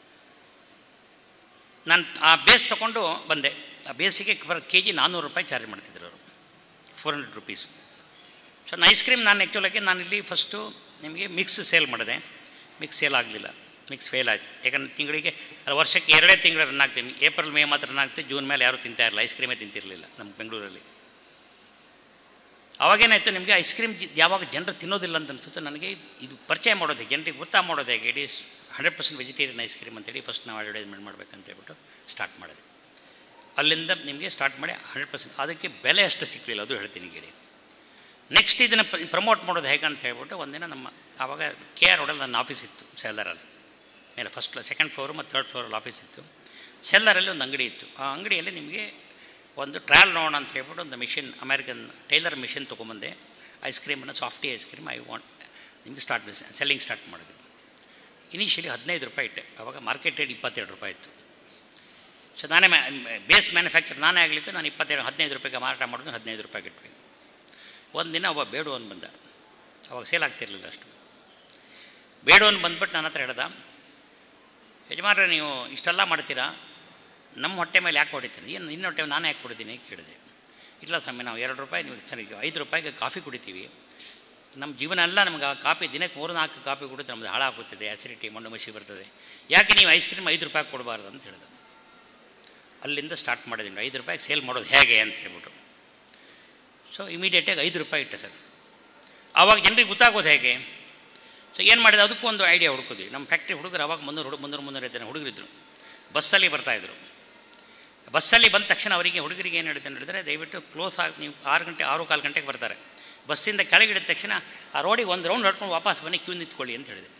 ನಾನು ಆ ಬೇಸ್ ತೊಗೊಂಡು ಬಂದೆ ಆ ಬೇಸಿಗೆ ಪರ್ ಕೆ ಜಿ ನಾನ್ನೂರು ರೂಪಾಯಿ ಚಾರ್ಜ್ ಮಾಡ್ತಿದ್ರು ಅವರು ಫೋರ್ ಹಂಡ್ರೆಡ್ ರುಪೀಸ್ ಸೊ ನಾನು ಐಸ್ ಕ್ರೀಮ್ ನಾನು ಆ್ಯಕ್ಚುಲಾಗಿ ನಾನಿಲ್ಲಿ ಫಸ್ಟು ನಿಮಗೆ ಮಿಕ್ಸ್ ಸೇಲ್ ಮಾಡಿದೆ ಮಿಕ್ಸ್ ಸೇಲ್ ಆಗಲಿಲ್ಲ ಮಿಕ್ಸ್ ಫೇಲ್ ಆಯ್ತು ಯಾಕಂದ್ರೆ ತಿಂಗಳಿಗೆ ಅಲ್ಲ ವರ್ಷಕ್ಕೆ ಎರಡೇ ತಿಂಗಳು ರನ್ ಆಗ್ತೀವಿ ಏಪ್ರಿಲ್ ಮೇ ಮಾತ್ರ ರನ್ ಆಗ್ತೀವಿ ಜೂನ್ ಮೇಲೆ ಯಾರೂ ತಿಂತಾ ಇರಲಿಲ್ಲ ಐಸ್ ಕ್ರೀಮೇ ತಿಂತಿರಲಿಲ್ಲ ನಮ್ಮ ಬೆಂಗಳೂರಲ್ಲಿ ಅವಾಗೇನಾಯಿತು ನಿಮಗೆ ಐಸ್ ಕ್ರೀಮ್ ಯಾವಾಗ ಜನರು ತಿನ್ನೋದಿಲ್ಲ ಅಂತ ಅನಿಸುತ್ತೆ ನನಗೆ ಇದು ಪರಿಚಯ ಮಾಡೋದು ಜನರಿಗೆ ಗೊತ್ತಾ ಮಾಡೋದು ಹೇಗೆ it is hundred percent vegetarian ice cream ಅಂತೇಳಿ ಫಸ್ಟ್ ನಾವು ಅಡ್ವರ್ಟೈಸ್ಮೆಂಟ್ ಮಾಡ್ಬೇಕಂತ ಹೇಳ್ಬಿಟ್ಟು ಸ್ಟಾರ್ಟ್ ಮಾಡಿದೆ ಅಲ್ಲಿಂದ ನಿಮಗೆ ಸ್ಟಾರ್ಟ್ ಮಾಡಿ ಹಂಡ್ರೆಡ್ ಪರ್ಸೆಂಟ್ ಅದಕ್ಕೆ ಬೆಲೆ ಅಷ್ಟು ಸಿಕ್ಕಲಿಲ್ಲ ಅದು ಹೇಳ್ತೀನಿ ಕೇಳಿ ನೆಕ್ಸ್ಟ್ ಇದನ್ನು ಪ್ರಮೋಟ್ ಮಾಡೋದು ಹೇಗೆ ಅಂತ ಹೇಳ್ಬಿಟ್ಟು ಒಂದಿನ ನಮ್ಮ ಆವಾಗ ಕೆ ಆರ್ ರೋಡಲ್ಲಿ ನನ್ನ ಆಫೀಸ್ ಇತ್ತು ಸೆಲ್ಲರಲ್ಲಿ ಮೇಲೆ ಫಸ್ಟ್ ಫ್ಲೋರ್ ಸೆಕೆಂಡ್ ಫ್ಲೋರು ಮತ್ತು ಥರ್ಡ್ ಫ್ಲೋರಲ್ಲಿ ಆಫೀಸ್ ಇತ್ತು ಸೆಲ್ಲರಲ್ಲಿ ಒಂದು ಅಂಗಡಿ ಇತ್ತು ಆ ಅಂಗಡಿಯಲ್ಲಿ ನಿಮಗೆ ಒಂದು ಟ್ರಯಲ್ ನೋಡೋಣ ಅಂತ ಹೇಳ್ಬಿಟ್ಟು ಒಂದು ಮಿಷಿನ್ ಅಮೇರಿಕನ್ ಟೈಲರ್ ಮಿಷಿನ್ ತೊಗೊಂಬಂದೆ ಐಸ್ ಕ್ರೀಮನ್ನು softy ice cream I want ನಿಮಗೆ ಸ್ಟಾರ್ಟ್ ಸೆಲ್ಲಿಂಗ್ ಸ್ಟಾರ್ಟ್ ಮಾಡಿದ್ವಿ ಇನಿಷಿಯಲಿ ಹದಿನೈದು ರೂಪಾಯಿ ಇಟ್ಟೆ ಆವಾಗ ಮಾರ್ಕೆಟ್ ರೇಟ್ ಇಪ್ಪತ್ತೆರಡು ರೂಪಾಯಿ ಇತ್ತು ಸೊ ನಾನೇ ಮ್ಯಾ ಬೇಸ್ ಮ್ಯಾನುಫ್ಯಾಕ್ಚರ್ ನಾನೇ ಆಗಲಿಕ್ಕೆ ನಾನು ಇಪ್ಪತ್ತೆರಡು ಹದಿನೈದು ರೂಪಾಯಿಗೆ ಮಾರಾಟ ಮಾಡಿದ್ರೆ ಹದಿನೈದು ರೂಪಾಯಿಗೆ ಇಟ್ವಿ ಒಂದು ದಿನ ಒಬ್ಬ ಬೇಡು ಒಂದು ಬಂದ ಅವಾಗ ಸೇಲ್ ಆಗ್ತಿರ್ಲಿಲ್ಲ ಅಷ್ಟು ಬೇಡವನು ಬಂದ್ಬಿಟ್ಟು ನನ್ನ ಹತ್ರ ಹೇಳ್ದ ಯಜಮಾನ್ರೆ ನೀವು ಇಷ್ಟೆಲ್ಲ ಮಾಡ್ತೀರಾ ನಮ್ಮ ಹೊಟ್ಟೆ ಮೇಲೆ ಯಾಕೆ ಹೊಡಿತೀನಿ ಏನು ನಿನ್ನ ಹೊಟ್ಟೆ ನಾನು ಯಾಕೆ ಕೊಡ್ತೀನಿ ಕೇಳಿದೆ ಇಲ್ಲ ಸ್ವಾಮಿ ನಾವು ಎರಡು ರೂಪಾಯಿ ನೀವು ಸರಿಗೆ ಐದು ರೂಪಾಯಿಗೆ ಕಾಫಿ ಕುಡಿತೀವಿ ನಮ್ಮ ಜೀವನ ಎಲ್ಲ ನಮ್ಗೆ ಆ ಕಾಫಿ ದಿನಕ್ಕೆ ಮೂರು ನಾಲ್ಕು ಕಾಫಿ ಕುಡಿದ್ರೆ ನಮ್ದು ಹಾಳಾಗುತ್ತದೆ ಆಸಿಡಿಟಿ ಮಣ್ಣು ಮಸಿ ಬರ್ತದೆ ಯಾಕೆ ನೀವು ಐಸ್ ಕ್ರೀಮ್ ಐದು ರೂಪಾಯಿ ಕೊಡಬಾರ್ದು ಅಂತ ಹೇಳಿದ ಅಲ್ಲಿಂದ ಸ್ಟಾರ್ಟ್ ಮಾಡಿದ್ದೀನಿ ಐದು ರೂಪಾಯಿಗೆ ಸೇಲ್ ಮಾಡೋದು ಹೇಗೆ ಅಂತ ಹೇಳ್ಬಿಟ್ಟು ಸೊ ಇಮಿಡಿಯೇಟಾಗಿ ಐದು ರೂಪಾಯಿ ಇಟ್ಟೆ ಸರ್ ಆವಾಗ ಜನರಿಗೆ ಗೊತ್ತಾಗೋದು ಹೇಗೆ ಸೊ ಏನು ಮಾಡಿದೆ ಅದಕ್ಕೂ ಒಂದು ಐಡಿಯಾ ಹುಡುಕಿದ್ವಿ ನಮ್ಮ ಫ್ಯಾಕ್ಟ್ರಿ ಹುಡುಗರು ಅವಾಗ ಮುನ್ನೂರು ಹುಡುಗ ಮುನ್ನೂರು ಮುನ್ನೂರು ಜನ ಹುಡುಗರಿದ್ದರು ಬಸ್ಸಲ್ಲಿ ಬರ್ತಾಯಿದ್ರು ಬಸ್ಸಲ್ಲಿ ಬಂದ ತಕ್ಷಣ ಅವರಿಗೆ ಹುಡುಗರಿಗೆ ಏನು ಹೇಳಿದೆ ಹೇಳಿದ್ರೆ ದಯವಿಟ್ಟು ಕ್ಲೋಸ್ ಆಗಿ ನೀವು ಆರು ಗಂಟೆ ಆರು ಕಾಲು ಗಂಟೆಗೆ ಬರ್ತಾರೆ ಬಸ್ಸಿಂದ ಕೆಳಗಿಡಿದ ತಕ್ಷಣ ಆ ರೋಡಿಗೆ ಒಂದು ರೌಂಡ್ ಹೊಡ್ಕೊಂಡು ವಾಪಸ್ ಬನ್ನಿ ಕ್ಯೂ ನಿಂತ್ಕೊಳ್ಳಿ ಅಂತ ಹೇಳಿದೆ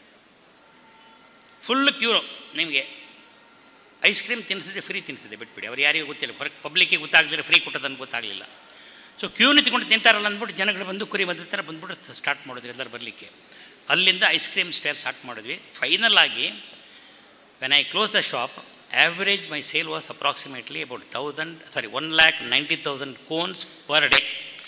ಫುಲ್ ಕ್ಯೂ ನಿಮಗೆ ಐಸ್ ಕ್ರೀಮ್ ತಿನ್ನಿಸಿದ್ರೆ ಫ್ರೀ ತಿನ್ನಿಸಿದೆ ಬಿಟ್ಬಿಡಿ ಅವ್ರು ಯಾರಿಗೂ ಗೊತ್ತಿಲ್ಲ ಹೊರಗೆ ಪಬ್ಲಿಕ್ಕಿಗೆ ಗೊತ್ತಾಗಲಿಲ್ಲ ಫ್ರೀ ಕೊಟ್ಟದನ್ನು ಗೊತ್ತಾಗಲಿಲ್ಲ ಸೊ ಕ್ಯೂ ನಿಂತ್ಕೊಂಡು ತಿಂತಾರಲ್ಲ ಅಂದ್ಬಿಟ್ಟು ಜನಗಳು ಬಂದು ಕುರಿ ಬಂದ ಥರ ಬಂದ್ಬಿಟ್ಟು ಸ್ಟಾರ್ಟ್ ಮಾಡಿದ್ವಿ ಎಲ್ಲರೂ ಬರಲಿಕ್ಕೆ ಅಲ್ಲಿಂದ ಐಸ್ ಕ್ರೀಮ್ ಸ್ಟೈಲ್ ಸ್ಟಾರ್ಟ್ ಮಾಡಿದ್ವಿ ಫೈನಲ್ ಆಗಿ when I close the shop average my sale was approximately about thousand sorry one lakh ninety thousand cones per day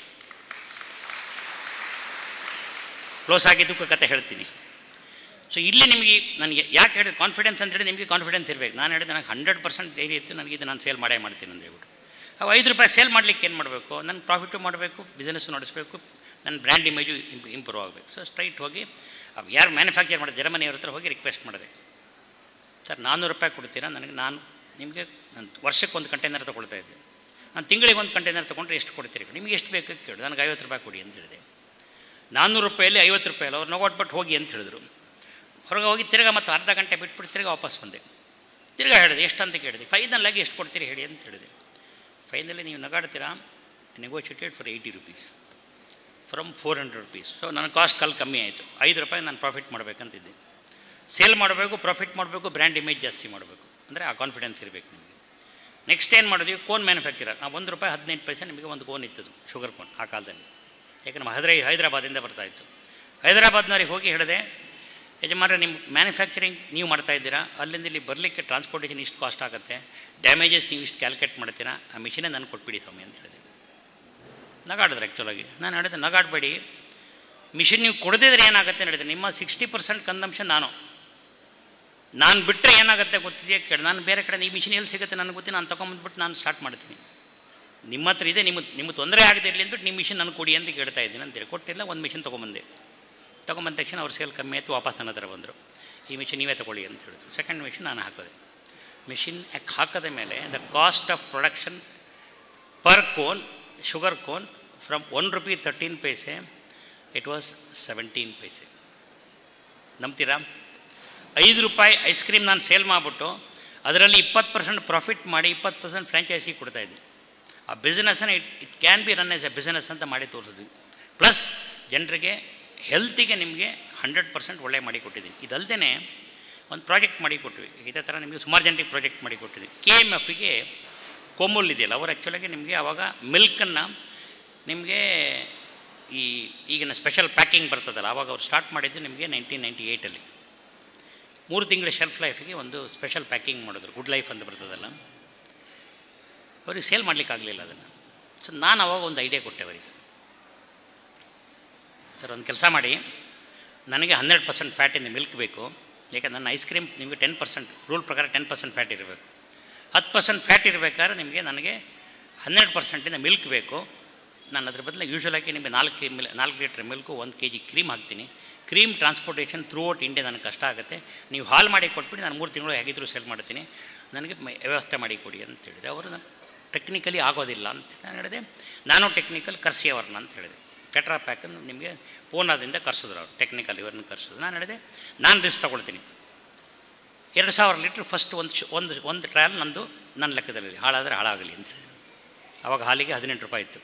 close ಆಗಿದ್ದಕ್ಕೂ ಕತೆ ಹೇಳ್ತೀನಿ ಸೊ ಇಲ್ಲಿ ನಿಮಗೆ ನನಗೆ ಯಾಕೆ ಹೇಳಿದೆ ಕಾನ್ಫಿಡೆನ್ಸ್ ಅಂತೇಳಿ ನಿಮಗೆ ಕಾನ್ಫಿಡೆನ್ಸ್ ಇರಬೇಕು ನಾನು ಹೇಳಿದೆ ನನಗೆ ಹಂಡ್ರೆಡ್ ಪರ್ಸೆಂಟ್ ಧೈರ್ಯ ಇತ್ತು ನನಗೆ ಇದು ನಾನು ಸೇಲ್ ಮಾಡೇ ಮಾಡ್ತೀನಿ ಅಂತ ಹೇಳ್ಬಿಟ್ಟು ಅವು ಐದು ರೂಪಾಯಿ ಸೇಲ್ ಮಾಡಲಿಕ್ಕೆ ಏನು ಮಾಡಬೇಕು ನನ್ನ ಪ್ರಾಫಿಟು ಮಾಡಬೇಕು ಬಿಸ್ನೆಸ್ಸು ನಡೆಸಬೇಕು ನನ್ನ ಬ್ರ್ಯಾಂಡ್ ಇಮೇಜು ಇಂಪ್ರೂವ್ ಆಗಬೇಕು ಸೊ ಸ್ಟ್ರೈಟ್ ಹೋಗಿ ಅವು ಯಾರು ಮ್ಯಾನುಫ್ಯಾಕ್ಚರ್ ಮಾಡಿದ ಜರ್ಮನಿಯವ್ರ ಹತ್ರ ಹೋಗಿ ರಿಕ್ವೆಸ್ಟ್ ಮಾಡಿದೆ ಸರ್ ನಾನ್ನೂರು ರೂಪಾಯಿ ಕೊಡ್ತೀರಾ ನನಗೆ ನಾನು ನಿಮಗೆ ನಾನು ವರ್ಷಕ್ಕೆ ಒಂದು ಕಂಟೈನರ್ ತೊಗೊಳ್ತಾ ಇದ್ದೆ ನಾನು ತಿಂಗಳಿಗೆ ಒಂದು ಕಂಟೈನರ್ ತೊಗೊಂಡ್ರೆ ಎಷ್ಟು ಕೊಡ್ತೀರಿ ನಿಮಗೆ ಎಷ್ಟು ಬೇಕು ಕೇಳಿ ನನಗೆ ಐವತ್ತು ರೂಪಾಯಿ ಕೊಡಿ ಅಂತ ಹೇಳಿದೆ ನಾನ್ನೂರು ರೂಪಾಯಲ್ಲಿ ಐವತ್ತು ರೂಪಾಯಿ ಅಲ್ಲ ಅವ್ರು ನಗೋಟ್ಬಿಟ್ಟು ಹೋಗಿ ಅಂತ ಹೇಳಿದ್ರು ಹೊರಗೆ ಹೋಗಿ ತಿರ್ಗಾ ಮತ್ತು ಅರ್ಧ ಗಂಟೆ ಬಿಟ್ಬಿಟ್ಟು ತಿರ್ಗಾ ವಾಪಸ್ ಬಂದೆ ತಿರ್ಗಾ ಹೇಳಿದೆ ಎಷ್ಟು ಅಂತ ಕೇಳಿದೆ ಫೈನಲ್ ಆಗಿ ಎಷ್ಟು ಕೊಡ್ತೀರಿ ಹೇಳಿ ಅಂತ ಹೇಳಿದೆ ಫೈನಲಿ ನೀವು ನಗಾಡ್ತೀರಾ negotiated for eighty rupees from four hundred rupees so ನನ್ನ ಕಾಸ್ಟ್ ಕಲ್ ಕಮ್ಮಿ ಆಯಿತು ಐದು ರೂಪಾಯಿ ನಾನು ಪ್ರಾಫಿಟ್ ಮಾಡಬೇಕಂತಿದ್ದೆ ಸೇಲ್ ಮಾಡಬೇಕು ಪ್ರಾಫಿಟ್ ಮಾಡಬೇಕು ಬ್ರ್ಯಾಂಡ್ ಇಮೇಜ್ ಜಾಸ್ತಿ ಮಾಡಬೇಕು ಅಂದರೆ ಆ ಕಾನ್ಫಿಡೆನ್ಸ್ ಇರಬೇಕು ನಿಮಗೆ ನೆಕ್ಸ್ಟ್ ಏನು ಮಾಡಿದ್ವಿ ಕೋನ್ ಮ್ಯಾನುಫ್ಯಾಕ್ಚರರ್ ನಾವು ಒಂದು ರೂಪಾಯಿ ಹದಿನೈದು ಪೈಸೆ ನಿಮಗೆ ಒಂದು ಕೋನ್ ಇತ್ತದು ಶುಗರ್ ಕೋನ್ ಆ ಕಾಲದಲ್ಲಿ ಯಾಕಂದ್ರೆ ನಮ್ಮ ಹೈದ್ರೈ ಹೈದರಾಬಾದಿಂದ ಬರ್ತಾಯಿತ್ತು ಹೈದರಾಬಾದ್ನವ್ರಿಗೆ ಹೋಗಿ ಹೇಳಿದೆ ಯಜಮಾನ್ರೆ ನಿಮ್ಮ ಮ್ಯಾನುಫ್ಯಾಕ್ಚರಿಂಗ್ ನೀವು ಮಾಡ್ತಾ ಇದ್ದೀರಾ ಅಲ್ಲಿಂದ ಇಲ್ಲಿ ಬರಲಿಕ್ಕೆ ಟ್ರಾನ್ಸ್ಪೋರ್ಟೇಷನ್ ಇಷ್ಟು ಕಾಸ್ಟ್ ಆಗುತ್ತೆ ಡ್ಯಾಮೇಜಸ್ ನೀವು ಇಷ್ಟು ಕ್ಯಾಲ್ಕುಲೇಟ್ ಮಾಡ್ತೀರಾ ಆ ಮಿಷಿನೇ ನಾನು ಕೊಟ್ಬಿಡಿ ಸ್ವಾಮಿ ಅಂತ ಹೇಳಿದೆ ನಗಾಡಿದ್ರೆ ಆ್ಯಕ್ಚುಲಾಗಿ ನಾನು ಹೇಳಿದೆ ನಗಾಡಬೇಡಿ ಮಿಷಿನ್ ನೀವು ಕೊಡದಿದ್ರೆ ಏನಾಗುತ್ತೆ ಅಂತ ಹೇಳಿದೆ ನಿಮ್ಮ ಸಿಕ್ಸ್ಟಿ ಪರ್ಸೆಂಟ್ ಕನ್ಸಂಪ್ಷನ್ ನಾನು ನಾನು ಬಿಟ್ಟರೆ ಏನಾಗುತ್ತೆ ಗೊತ್ತಿದೆಯಾ ಕೇಳಿ ನಾನು ಬೇರೆ ಕಡೆ ಈ ಮಿಷಿನ್ ಎಲ್ಲಿ ಸಿಗುತ್ತೆ ನನಗೆ ಗೊತ್ತಿ ನಾನು ತೊಗೊಂಬಂದ್ಬಿಟ್ಟು ನಾನು ಸ್ಟಾರ್ಟ್ ಮಾಡ್ತೀನಿ ನಿಮ್ಮ ಹತ್ರ ಇದೆ ನಿಮ್ಮ ನಿಮ್ಮ ತೊಂದರೆ ಆಗದೆ ಇರಲಿ ಅಂದ್ಬಿಟ್ಟು ನಿಮ್ಮ ಮಿಷಿನ್ ನಾನು ಕೊಡಿ ಅಂತ ಕೇಳ್ತಾ ಇದ್ದೀನಿ ಅಂತೇಳಿ ಕೊಟ್ಟಿಲ್ಲ ಒಂದು ಮಿಷಿನ್ ತೊಗೊಂಬಂದೆ ತೊಗೊಂಬಂದ ತಕ್ಷಣ ಅವ್ರ ಸೇಲ್ ಕಮ್ಮಿ ಆಯಿತು ವಾಪಸ್ ನನ್ನ ಹತ್ರ ಬಂದರು ಈ ಮಿಷಿನ್ ನೀವೇ ತೊಗೊಳ್ಳಿ ಅಂತ ಹೇಳಿದ್ರು ಸೆಕೆಂಡ್ ಮಿಷಿನ್ ನಾನು ಹಾಕೋದೆ ಮಿಷಿನ್ ಹಾಕದ ಮೇಲೆ the cost of production per cone sugar cone from one rupee thirteen paise it was seventeen paise ನಂಬ್ತೀರಾ ಐದು ರೂಪಾಯಿ ಐಸ್ ಕ್ರೀಮ್ ನಾನು ಸೇಲ್ ಮಾಡಿಬಿಟ್ಟು ಅದರಲ್ಲಿ ಇಪ್ಪತ್ತು ಪರ್ಸೆಂಟ್ ಪ್ರಾಫಿಟ್ ಮಾಡಿ ಇಪ್ಪತ್ತು ಪರ್ಸೆಂಟ್ ಫ್ರ್ಯಾಂಚೈಸಿ ಕೊಡ್ತಾಯಿದ್ದೆ ಆ ಬಿಸ್ನೆಸ್ಸನ್ನು it it can be run as a business ಅಂತ ಮಾಡಿ ತೋರಿಸಿದ್ವಿ ಪ್ಲಸ್ ಜನರಿಗೆ ಹೆಲ್ತಿಗೆ ನಿಮಗೆ ಹಂಡ್ರೆಡ್ ಪರ್ಸೆಂಟ್ ಒಳ್ಳೆ ಮಾಡಿ ಕೊಟ್ಟಿದ್ದೀನಿ ಇದಲ್ಲದೆ ಒಂದು ಪ್ರಾಜೆಕ್ಟ್ ಮಾಡಿ ಕೊಟ್ವಿ ಇದೇ ಥರ ನಿಮಗೆ ಸುಮಾರು ಜನರಿಗೆ ಪ್ರಾಜೆಕ್ಟ್ ಮಾಡಿ ಕೊಟ್ಟಿದ್ವಿ ಕೆ ಎಮ್ ಎಫ್ಗೆ ಕೋಮೂಲ್ ಇದೆಯಲ್ಲ ಅವರು ಆ್ಯಕ್ಚುಲಾಗಿ ನಿಮಗೆ ಆವಾಗ ಮಿಲ್ಕನ್ನು ನಿಮಗೆ ಈ ಈಗಿನ ಸ್ಪೆಷಲ್ ಪ್ಯಾಕಿಂಗ್ ಬರ್ತದಲ್ಲ ಆವಾಗ ಅವ್ರು ಸ್ಟಾರ್ಟ್ ಮಾಡಿದ್ದು ನಿಮಗೆ ನೈನ್ಟೀನ್ ನೈಂಟಿ ಏಯ್ಟಲ್ಲಿ ಮೂರು ತಿಂಗಳ ಶೆಲ್ಫ್ ಲೈಫಿಗೆ ಒಂದು ಸ್ಪೆಷಲ್ ಪ್ಯಾಕಿಂಗ್ ಮಾಡಿದ್ರು ಗುಡ್ ಲೈಫ್ ಅಂತ ಬರ್ತದಲ್ಲ ಅವ್ರಿಗೆ ಸೇಲ್ ಮಾಡಲಿಕ್ಕಾಗಲಿಲ್ಲ ಅದನ್ನು ಸೊ ನಾನು ಅವಾಗ ಒಂದು ಐಡಿಯಾ ಕೊಟ್ಟೆ ಅವರಿಗೆ ಸರ್ ಒಂದು ಕೆಲಸ ಮಾಡಿ ನನಗೆ ಹನ್ನೆರಡು ಪರ್ಸೆಂಟ್ ಫ್ಯಾಟಿಂದ ಮಿಲ್ಕ್ ಬೇಕು ಯಾಕಂದ್ರೆ ನನ್ನ ಐಸ್ ಕ್ರೀಮ್ ನಿಮಗೆ ಟೆನ್ ಪರ್ಸೆಂಟ್ ರೂಲ್ ಪ್ರಕಾರ ಟೆನ್ ಪರ್ಸೆಂಟ್ ಫ್ಯಾಟ್ ಇರಬೇಕು ಹತ್ತು ಪರ್ಸೆಂಟ್ ಫ್ಯಾಟ್ ಇರಬೇಕಾದ್ರೆ ನಿಮಗೆ ನನಗೆ ಹನ್ನೆರಡು ಪರ್ಸೆಂಟಿಂದ ಮಿಲ್ಕ್ ಬೇಕು ನಾನು ಅದ್ರ ಬದಲು ಯೂಶ್ವಲಾಗಿ ನಿಮಗೆ ನಾಲ್ಕು ಮಿಲ್ ನಾಲ್ಕು ಲೀಟ್ರ್ ಮಿಲ್ಕು ಒಂದು ಕೆ ಜಿ ಕ್ರೀಮ್ ಹಾಕ್ತೀನಿ cream transportation throughout India ನನಗೆ ಕಷ್ಟ ಆಗುತ್ತೆ ನೀವು ಹಾಲ್ ಮಾಡಿ ಕೊಟ್ಬಿಟ್ಟು ನಾನು ಮೂರು ತಿಂಗಳು ಹೇಗಿದ್ರು ಸೇಲ್ ಮಾಡ್ತೀನಿ ನನಗೆ ಮ- ವ್ಯವಸ್ಥೆ ಮಾಡಿ ಕೊಡಿ ಅಂತ ಹೇಳಿದೆ ಅವರು ಟೆಕ್ನಿಕಲಿ ಆಗೋದಿಲ್ಲ ಅಂತ ನಾನು ಹೇಳಿದೆ ನಾನು ಟೆಕ್ನಿಕಲ್ ಕರ್ಸಿ ಅವ್ರನ್ನ ಅಂತ ಹೇಳಿದೆ ಪೆಟ್ರಾ ಪ್ಯಾಕನ್ನು ನಿಮಗೆ ಪೂನಾದಿಂದ ಕರ್ಸಿದ್ರು ಅವರು ಟೆಕ್ನಿಕಲ್ ಇವ್ರನ್ನ ಕರ್ಸಿದ್ರು ನಾನು ಹೇಳಿದೆ ನಾನು ರಿಸ್ಕ್ ತೊಗೊಳ್ತೀನಿ ಎರಡು ಸಾವಿರ ಲೀಟ್ರ್ ಫಸ್ಟ್ ಒಂದು ಶ್- ಒಂದು ಒಂದು ಟ್ರಯಲ್ ನಂದು ನನ್ನ ಲೆಕ್ಕದಲ್ಲಿ ಹಾಳಾದರೆ ಹಾಳಾಗಲಿ ಅಂತ ಹೇಳಿದೆ ಆವಾಗ ಹಾಲಿಗೆ ಹದಿನೆಂಟು ರೂಪಾಯಿ ಇತ್ತು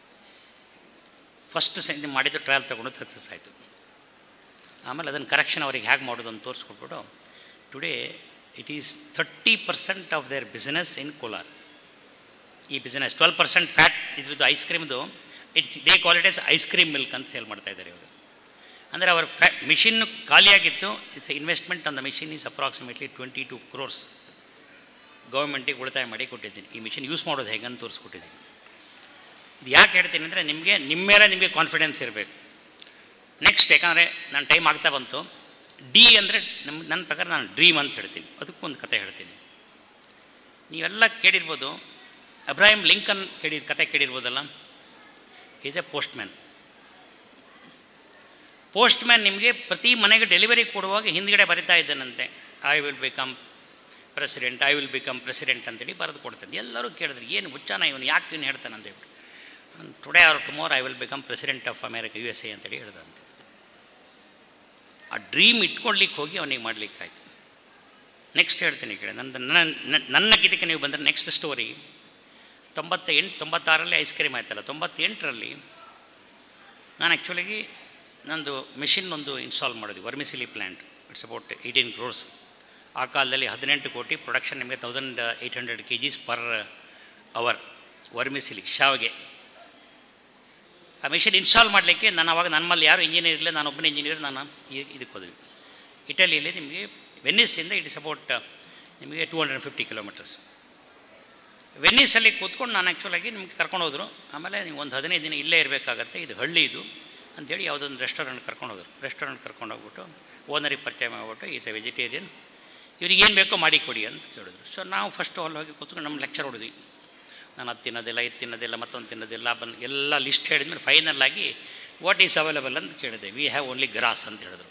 ಫಸ್ಟ್ ಸೆ ಮಾಡಿದ್ದು ಟ್ರಯಲ್ ತೊಗೊಂಡು ಸಕ್ಸಸ್ ಆಯಿತು ಆಮೇಲೆ ಅದನ್ನು ಕರೆಕ್ಷನ್ ಅವ್ರಿಗೆ ಹೇಗೆ ಮಾಡೋದು ಅಂತ ತೋರಿಸ್ಕೊಟ್ಬಿಟ್ಟು today it is thirty percent of their business in Kolar ಈ ಬಿಸ್ನೆಸ್ ಟ್ವೆಲ್ ಪರ್ಸೆಂಟ್ ಫ್ಯಾಟ್ ಇದ್ರದ್ದು ಐಸ್ ಕ್ರೀಮ್ದು it's they qualities ice cream milk ಅಂತ ಸೇಲ್ ಮಾಡ್ತಾ ಇದ್ದಾರೆ ಇವಾಗ ಅಂದರೆ ಅವರ ಫ್ಯಾ ಮಿಷಿನ್ ಖಾಲಿಯಾಗಿತ್ತು it's investment on the machine is approximately twenty two crores ಗೌರ್ಮೆಂಟಿಗೆ ಉಳಿತಾಯ ಮಾಡಿ ಕೊಟ್ಟಿದ್ದೀನಿ ಈ ಮಿಷಿನ್ ಯೂಸ್ ಮಾಡೋದು ಹೇಗೆ ಅಂತ ತೋರಿಸ್ಕೊಟ್ಟಿದ್ದೀನಿ ಇದು ಯಾಕೆ ಹೇಳ್ತೀನಿ ಅಂದರೆ ನಿಮಗೆ ನಿಮ್ಮ ಮೇಲೆ ನಿಮಗೆ ಕಾನ್ಫಿಡೆನ್ಸ್ ಇರಬೇಕು ನೆಕ್ಸ್ಟ್ ಯಾಕಂದರೆ ನನ್ನ ಟೈಮ್ ಆಗ್ತಾ ಬಂತು ಡಿ ಅಂದರೆ ನಮ್ಮ ನನ್ನ ಪ್ರಕಾರ ನಾನು ಡ್ರೀಮ್ ಅಂತ ಹೇಳ್ತೀನಿ ಅದಕ್ಕೂ ಒಂದು ಕತೆ ಹೇಳ್ತೀನಿ ನೀವೆಲ್ಲ ಕೇಳಿರ್ಬೋದು ಅಬ್ರಾಹಿಂ ಲಿಂಕನ್ ಕೇಳಿದ ಕತೆ ಕೇಳಿರ್ಬೋದಲ್ಲ is a postman postman ನಿಮಗೆ ಪ್ರತಿ ಮನೆಗೆ ಡೆಲಿವರಿ ಕೊಡುವಾಗ ಹಿಂದ್ಗಡೆ ಬರಿತಾ ಇದ್ದಾನಂತೆ I will become president I will become president ಅಂತೇಳಿ ಬರೆದು ಕೊಡ್ತಾನೆ ಎಲ್ಲರೂ ಕೇಳಿದ್ರು ಏನು ಹುಚ್ಚಾನ ಇವನು ಯಾಕೆ ಇವನು ಹೇಳ್ತಾನೆ ಅಂತ ಹೇಳ್ಬಿಟ್ಟು today or tomorrow I will become president of America U S A ಅಂತೇಳಿ ಹೇಳ್ದಂತೆ ಆ ಡ್ರೀಮ್ ಇಟ್ಕೊಳ್ಲಿಕ್ಕೆ ಹೋಗಿ ಅವನಿಗೆ ಮಾಡಲಿಕ್ಕಾಯ್ತು ನೆಕ್ಸ್ಟ್ ಹೇಳ್ತೀನಿ ಕೇಳಿ ನನ್ನ ನನ್ನ ನನ್ನ ಗಿದಕ್ಕೆ ನೀವು ಬಂದರೆ ನೆಕ್ಸ್ಟ್ ಸ್ಟೋರಿ ತೊಂಬತ್ತ ಎಂಟು ತೊಂಬತ್ತಾರರಲ್ಲಿ ಐಸ್ ಕ್ರೀಮ್ ಆಯ್ತಲ್ಲ ತೊಂಬತ್ತೆಂಟರಲ್ಲಿ ನಾನು ಆ್ಯಕ್ಚುಲಿಗೆ ನಂದು ಮೆಷಿನ್ ಒಂದು ಇನ್ಸ್ಟಾಲ್ ಮಾಡಿದ್ವಿ vermicelli plant it's about eighteen crores ಆ ಕಾಲದಲ್ಲಿ ಹದಿನೆಂಟು ಕೋಟಿ ಪ್ರೊಡಕ್ಷನ್ ನಿಮಗೆ thousand eight hundred K Gs per hour vermicelli ಶಾವಿಗೆ ಆ ಮೆಷಿನ್ ಇನ್ಸ್ಟಾಲ್ ಮಾಡಲಿಕ್ಕೆ ನಾನು ಅವಾಗ ನಮ್ಮಲ್ಲಿ ಯಾರು ಇಂಜಿನಿಯರ್ ಇರಲಿಲ್ಲ ನಾನು ಒಬ್ಬನೇ ಇಂಜಿನಿಯರ್ ನಾನು ಈ- ಇದಕ್ಕೆ ಹೋದ್ವಿ ಇಟಲಿಯಲ್ಲಿ ನಿಮಗೆ ವೆನ್ನಿಸಿಂದ ಇಟ್ ಇಸ್ ಅಬೌಟ್ ನಿಮಗೆ ಟೂ ಹಂಡ್ರೆಡ್ ಫಿಫ್ಟಿ ಕಿಲೋಮೀಟರ್ಸ್ ವೆನ್ನಿಸಲ್ಲಿ ಕೂತ್ಕೊಂಡು ನಾನು ಆ್ಯಕ್ಚುಲಾಗಿ ನಿಮ್ಗೆ ಕರ್ಕೊಂಡು ಹೋದರು ಆಮೇಲೆ ನೀವು ಒಂದು ಹದಿನೈದು ದಿನ ಇಲ್ಲೇ ಇರಬೇಕಾಗತ್ತೆ ಇದು ಹಳ್ಳಿ ಇದು ಅಂಥೇಳಿ ಯಾವುದೊಂದು ರೆಸ್ಟೋರೆಂಟ್ ಕರ್ಕೊಂಡು ಹೋದರು ರೆಸ್ಟೋರೆಂಟ್ ಕರ್ಕೊಂಡು ಹೋಗ್ಬಿಟ್ಟು ಓನರಿಗೆ ಪರಿಚಯ ಮಾಡಿಬಿಟ್ಟು ಈಸ್ ಎ ವೆಜಿಟೇರಿಯನ್ ಇವ್ರಿಗೆ ಏನು ಬೇಕೋ ಮಾಡಿ ಕೊಡಿ ಅಂತ ಕೇಳಿದ್ರು ಸೊ ನಾವು ಫಸ್ಟು ಅಲ್ಲಿ ಹೋಗಿ ಕೂತ್ಕೊಂಡು ನಮ್ಮ ಲೆಕ್ಚರ್ ಹೊಡೆದ್ವಿ ನಾನು ಅದು ತಿನ್ನೋದಿಲ್ಲ ಇದು ತಿನ್ನೋದಿಲ್ಲ ಮತ್ತೊಂದು ತಿನ್ನೋದಿಲ್ಲ ಬಂದು ಎಲ್ಲ ಲಿಸ್ಟ್ ಹೇಳಿದ್ಮೇಲೆ ಫೈನಲ್ ಆಗಿ ವಾಟ್ ಈಸ್ ಅವೈಲಬಲ್ ಅಂತ ಕೇಳಿದೆ ವಿ ಹ್ಯಾವ್ ಓನ್ಲಿ ಗ್ರಾಸ್ ಅಂತ ಹೇಳಿದ್ರು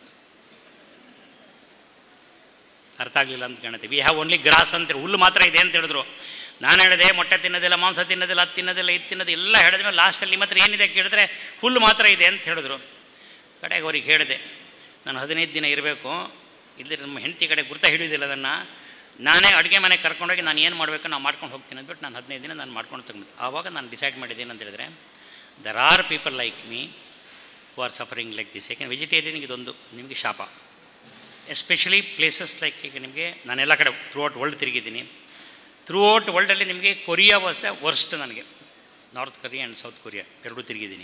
ಅರ್ಥ ಆಗಲಿಲ್ಲ ಅಂತ ಕಾಣುತ್ತೆ ವಿ ಹ್ಯಾವ್ ಓನ್ಲಿ ಗ್ರಾಸ್ ಅಂತ ಹುಲ್ಲು ಮಾತ್ರ ಇದೆ ಅಂತ ಹೇಳಿದ್ರು ನಾನು ಹೇಳಿದೆ ಮೊಟ್ಟೆ ತಿನ್ನೋದಿಲ್ಲ ಮಾಂಸ ತಿನ್ನೋದಿಲ್ಲ ಅದು ತಿನ್ನೋದಿಲ್ಲ ಇದು ತಿನ್ನೋದು ಎಲ್ಲ ಹೇಳಿದ್ಮೇಲೆ ಲಾಸ್ಟಲ್ಲಿ ಮಾತ್ರ ಏನಿದೆ ಕೇಳಿದ್ರೆ ಹುಲ್ಲು ಮಾತ್ರ ಇದೆ ಅಂತ ಹೇಳಿದ್ರು ಕಡೆಗೆ ಅವ್ರಿಗೆ ಹೇಳಿದೆ ನಾನು ಹದಿನೈದು ದಿನ ಇರಬೇಕು ಇಲ್ಲಿ ನಮ್ಮ ಹೆಂಡತಿ ಕಡೆ ಗುರ್ತ ಹಿಡಿಯೋದಿಲ್ಲ ಅದನ್ನು ನಾನೇ ಅಡುಗೆ ಮನೆಗೆ ಕರ್ಕೊಂಡೋಗಿ ನಾನು ಏನು ಮಾಡಬೇಕು ನಾವು ಮಾಡ್ಕೊಂಡು ಹೋಗ್ತೀನಿ ಅಂದ್ಬಿಟ್ಟು ನಾನು ಹದಿನೈದು ದಿನ ನಾನು ಮಾಡ್ಕೊಂಡು ತಗೊಂಡು ಆವಾಗ ನಾನು ಡಿಸೈಡ್ ಮಾಡಿದ್ದೇನೆ ಅಂತ ಹೇಳಿದ್ರೆ there are people like me who are suffering like this ಯಾಕೆಂದ್ರೆ ವೆಜಿಟೇರಿಯನ್ಗೆ ಇದೊಂದು ನಿಮಗೆ ಶಾಪ ಎಸ್ಪೆಷಲಿ ಪ್ಲೇಸಸ್ ಲೈಕ್ ಈಗ ನಿಮಗೆ ನಾನೆಲ್ಲ ಕಡೆ ಥ್ರೂ ಔಟ್ ವರ್ಲ್ಡ್ ತಿರುಗಿದ್ದೀನಿ ಥ್ರೂ ಔಟ್ ವರ್ಲ್ಡಲ್ಲಿ ನಿಮಗೆ ಕೊರಿಯಾ ವಾಸ್ ದ ವರ್ಸ್ಟ್ ನನಗೆ North Korea and South Korea ಎರಡೂ ತಿರುಗಿದ್ದೀನಿ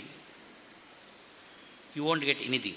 you want get anything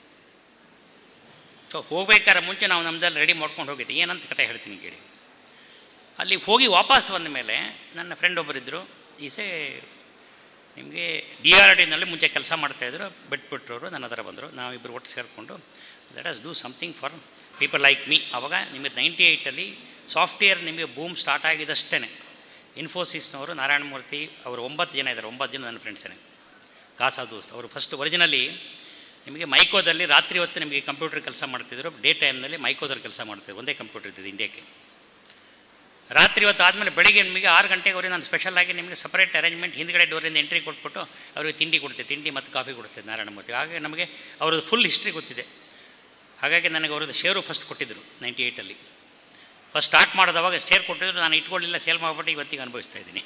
so ಹೋಗ್ಬೇಕಾದ್ರೆ ಮುಂಚೆ ನಾವು ನಮ್ಮದಲ್ಲಿ ರೆಡಿ ಮಾಡ್ಕೊಂಡು ಹೋಗಿದ್ದೆ ಏನಂತ ಕತೆ ಹೇಳ್ತೀನಿ ಕೇಳಿ ಅಲ್ಲಿ ಹೋಗಿ ವಾಪಸ್ ಬಂದ ಮೇಲೆ ನನ್ನ ಫ್ರೆಂಡ್ ಒಬ್ಬರಿದ್ದರು ಈಸೆ ನಿಮಗೆ ಡಿ ಆರ್ ಡಿನಲ್ಲಿ ಮುಂಚೆ ಕೆಲಸ ಮಾಡ್ತಾಯಿದ್ರು ಬಿಟ್ಬಿಟ್ರವರು ನನ್ನ ಹತ್ರ ಬಂದರು ನಾವಿಬ್ಬರು ಒಟ್ಟು ಸೇರಿಕೊಂಡು let us do something for people like me ಅವಾಗ ನಿಮಗೆ ನೈಂಟಿ ಏಯ್ಟಲ್ಲಿ ಸಾಫ್ಟ್ವೇರ್ ನಿಮಗೆ ಬೂಮ್ ಸ್ಟಾರ್ಟ್ ಆಗಿದಷ್ಟೇ ಇನ್ಫೋಸಿಸ್ನವರು ನಾರಾಯಣಮೂರ್ತಿ ಅವರು ಒಂಬತ್ತು ಜನ ಇದ್ದಾರೆ ಒಂಬತ್ತು ಜನ ನನ್ನ ಫ್ರೆಂಡ್ಸೇ ಕಾಸಾ ದೋಸ್ತ್ ಅವರು ಫಸ್ಟ್ ಒರಿಜಿನಲಿ ನಿಮಗೆ ಮೈಕೋದಲ್ಲಿ ರಾತ್ರಿ ಹೊತ್ತು ನಿಮಗೆ ಕಂಪ್ಯೂಟರ್ ಕೆಲಸ ಮಾಡ್ತಿದ್ರು ಡೇ ಟೈಮ್ನಲ್ಲಿ ಮೈಕೋದಲ್ಲಿ ಕೆಲಸ ಮಾಡ್ತಿದ್ರು ಒಂದೇ ಕಂಪ್ಯೂಟರ್ ಇದ್ದಿದ್ದು ಇಂಡಿಯಾಕ್ಕೆ ರಾತ್ರಿ ಹೊತ್ತು ಆದಮೇಲೆ ಬೆಳಿಗ್ಗೆ ನಿಮಗೆ ಆರು ಗಂಟೆಗೆ ಅವ್ರಿಗೆ ನಾನು ಸ್ಪೆಷಲಾಗಿ ನಿಮಗೆ ಸಪರೇಟ್ ಅರೇಂಜ್ಮೆಂಟ್ ಹಿಂದ್ಗಡೆ ಡೋರಿಂದ ಎಂಟ್ರಿ ಕೊಟ್ಬಿಟ್ಟು ಅವ್ರಿಗೆ ತಿಂಡಿ ಕೊಡ್ತೀವಿ ತಿಂಡಿ ಮತ್ತು ಕಾಫಿ ಕೊಡ್ತೀವಿ ನಾರಾಯಣಮೂರ್ತಿ ಹಾಗೆ ನಮಗೆ ಅವ್ರದ್ದು ಫುಲ್ ಹಿಸ್ಟ್ರಿ ಗೊತ್ತಿದೆ ಹಾಗಾಗಿ ನನಗೆ ಅವ್ರದ್ದು ಶೇರು ಫಸ್ಟ್ ಕೊಟ್ಟಿದ್ದರು ನೈಂಟಿ ಏಯ್ಟಲ್ಲಿ ಫಸ್ಟ್ ಸ್ಟಾರ್ಟ್ ಮಾಡಿದವಾಗ ಶೇರ್ ಕೊಟ್ಟಿದ್ರು ನಾನು ಇಟ್ಕೊಳ್ಳಿಲ್ಲ ಸೇಲ್ ಮಾಡಿಬಿಟ್ಟು ಇವತ್ತಿಗೆ ಅನುಭವಿಸ್ತಾ ಇದ್ದೀನಿ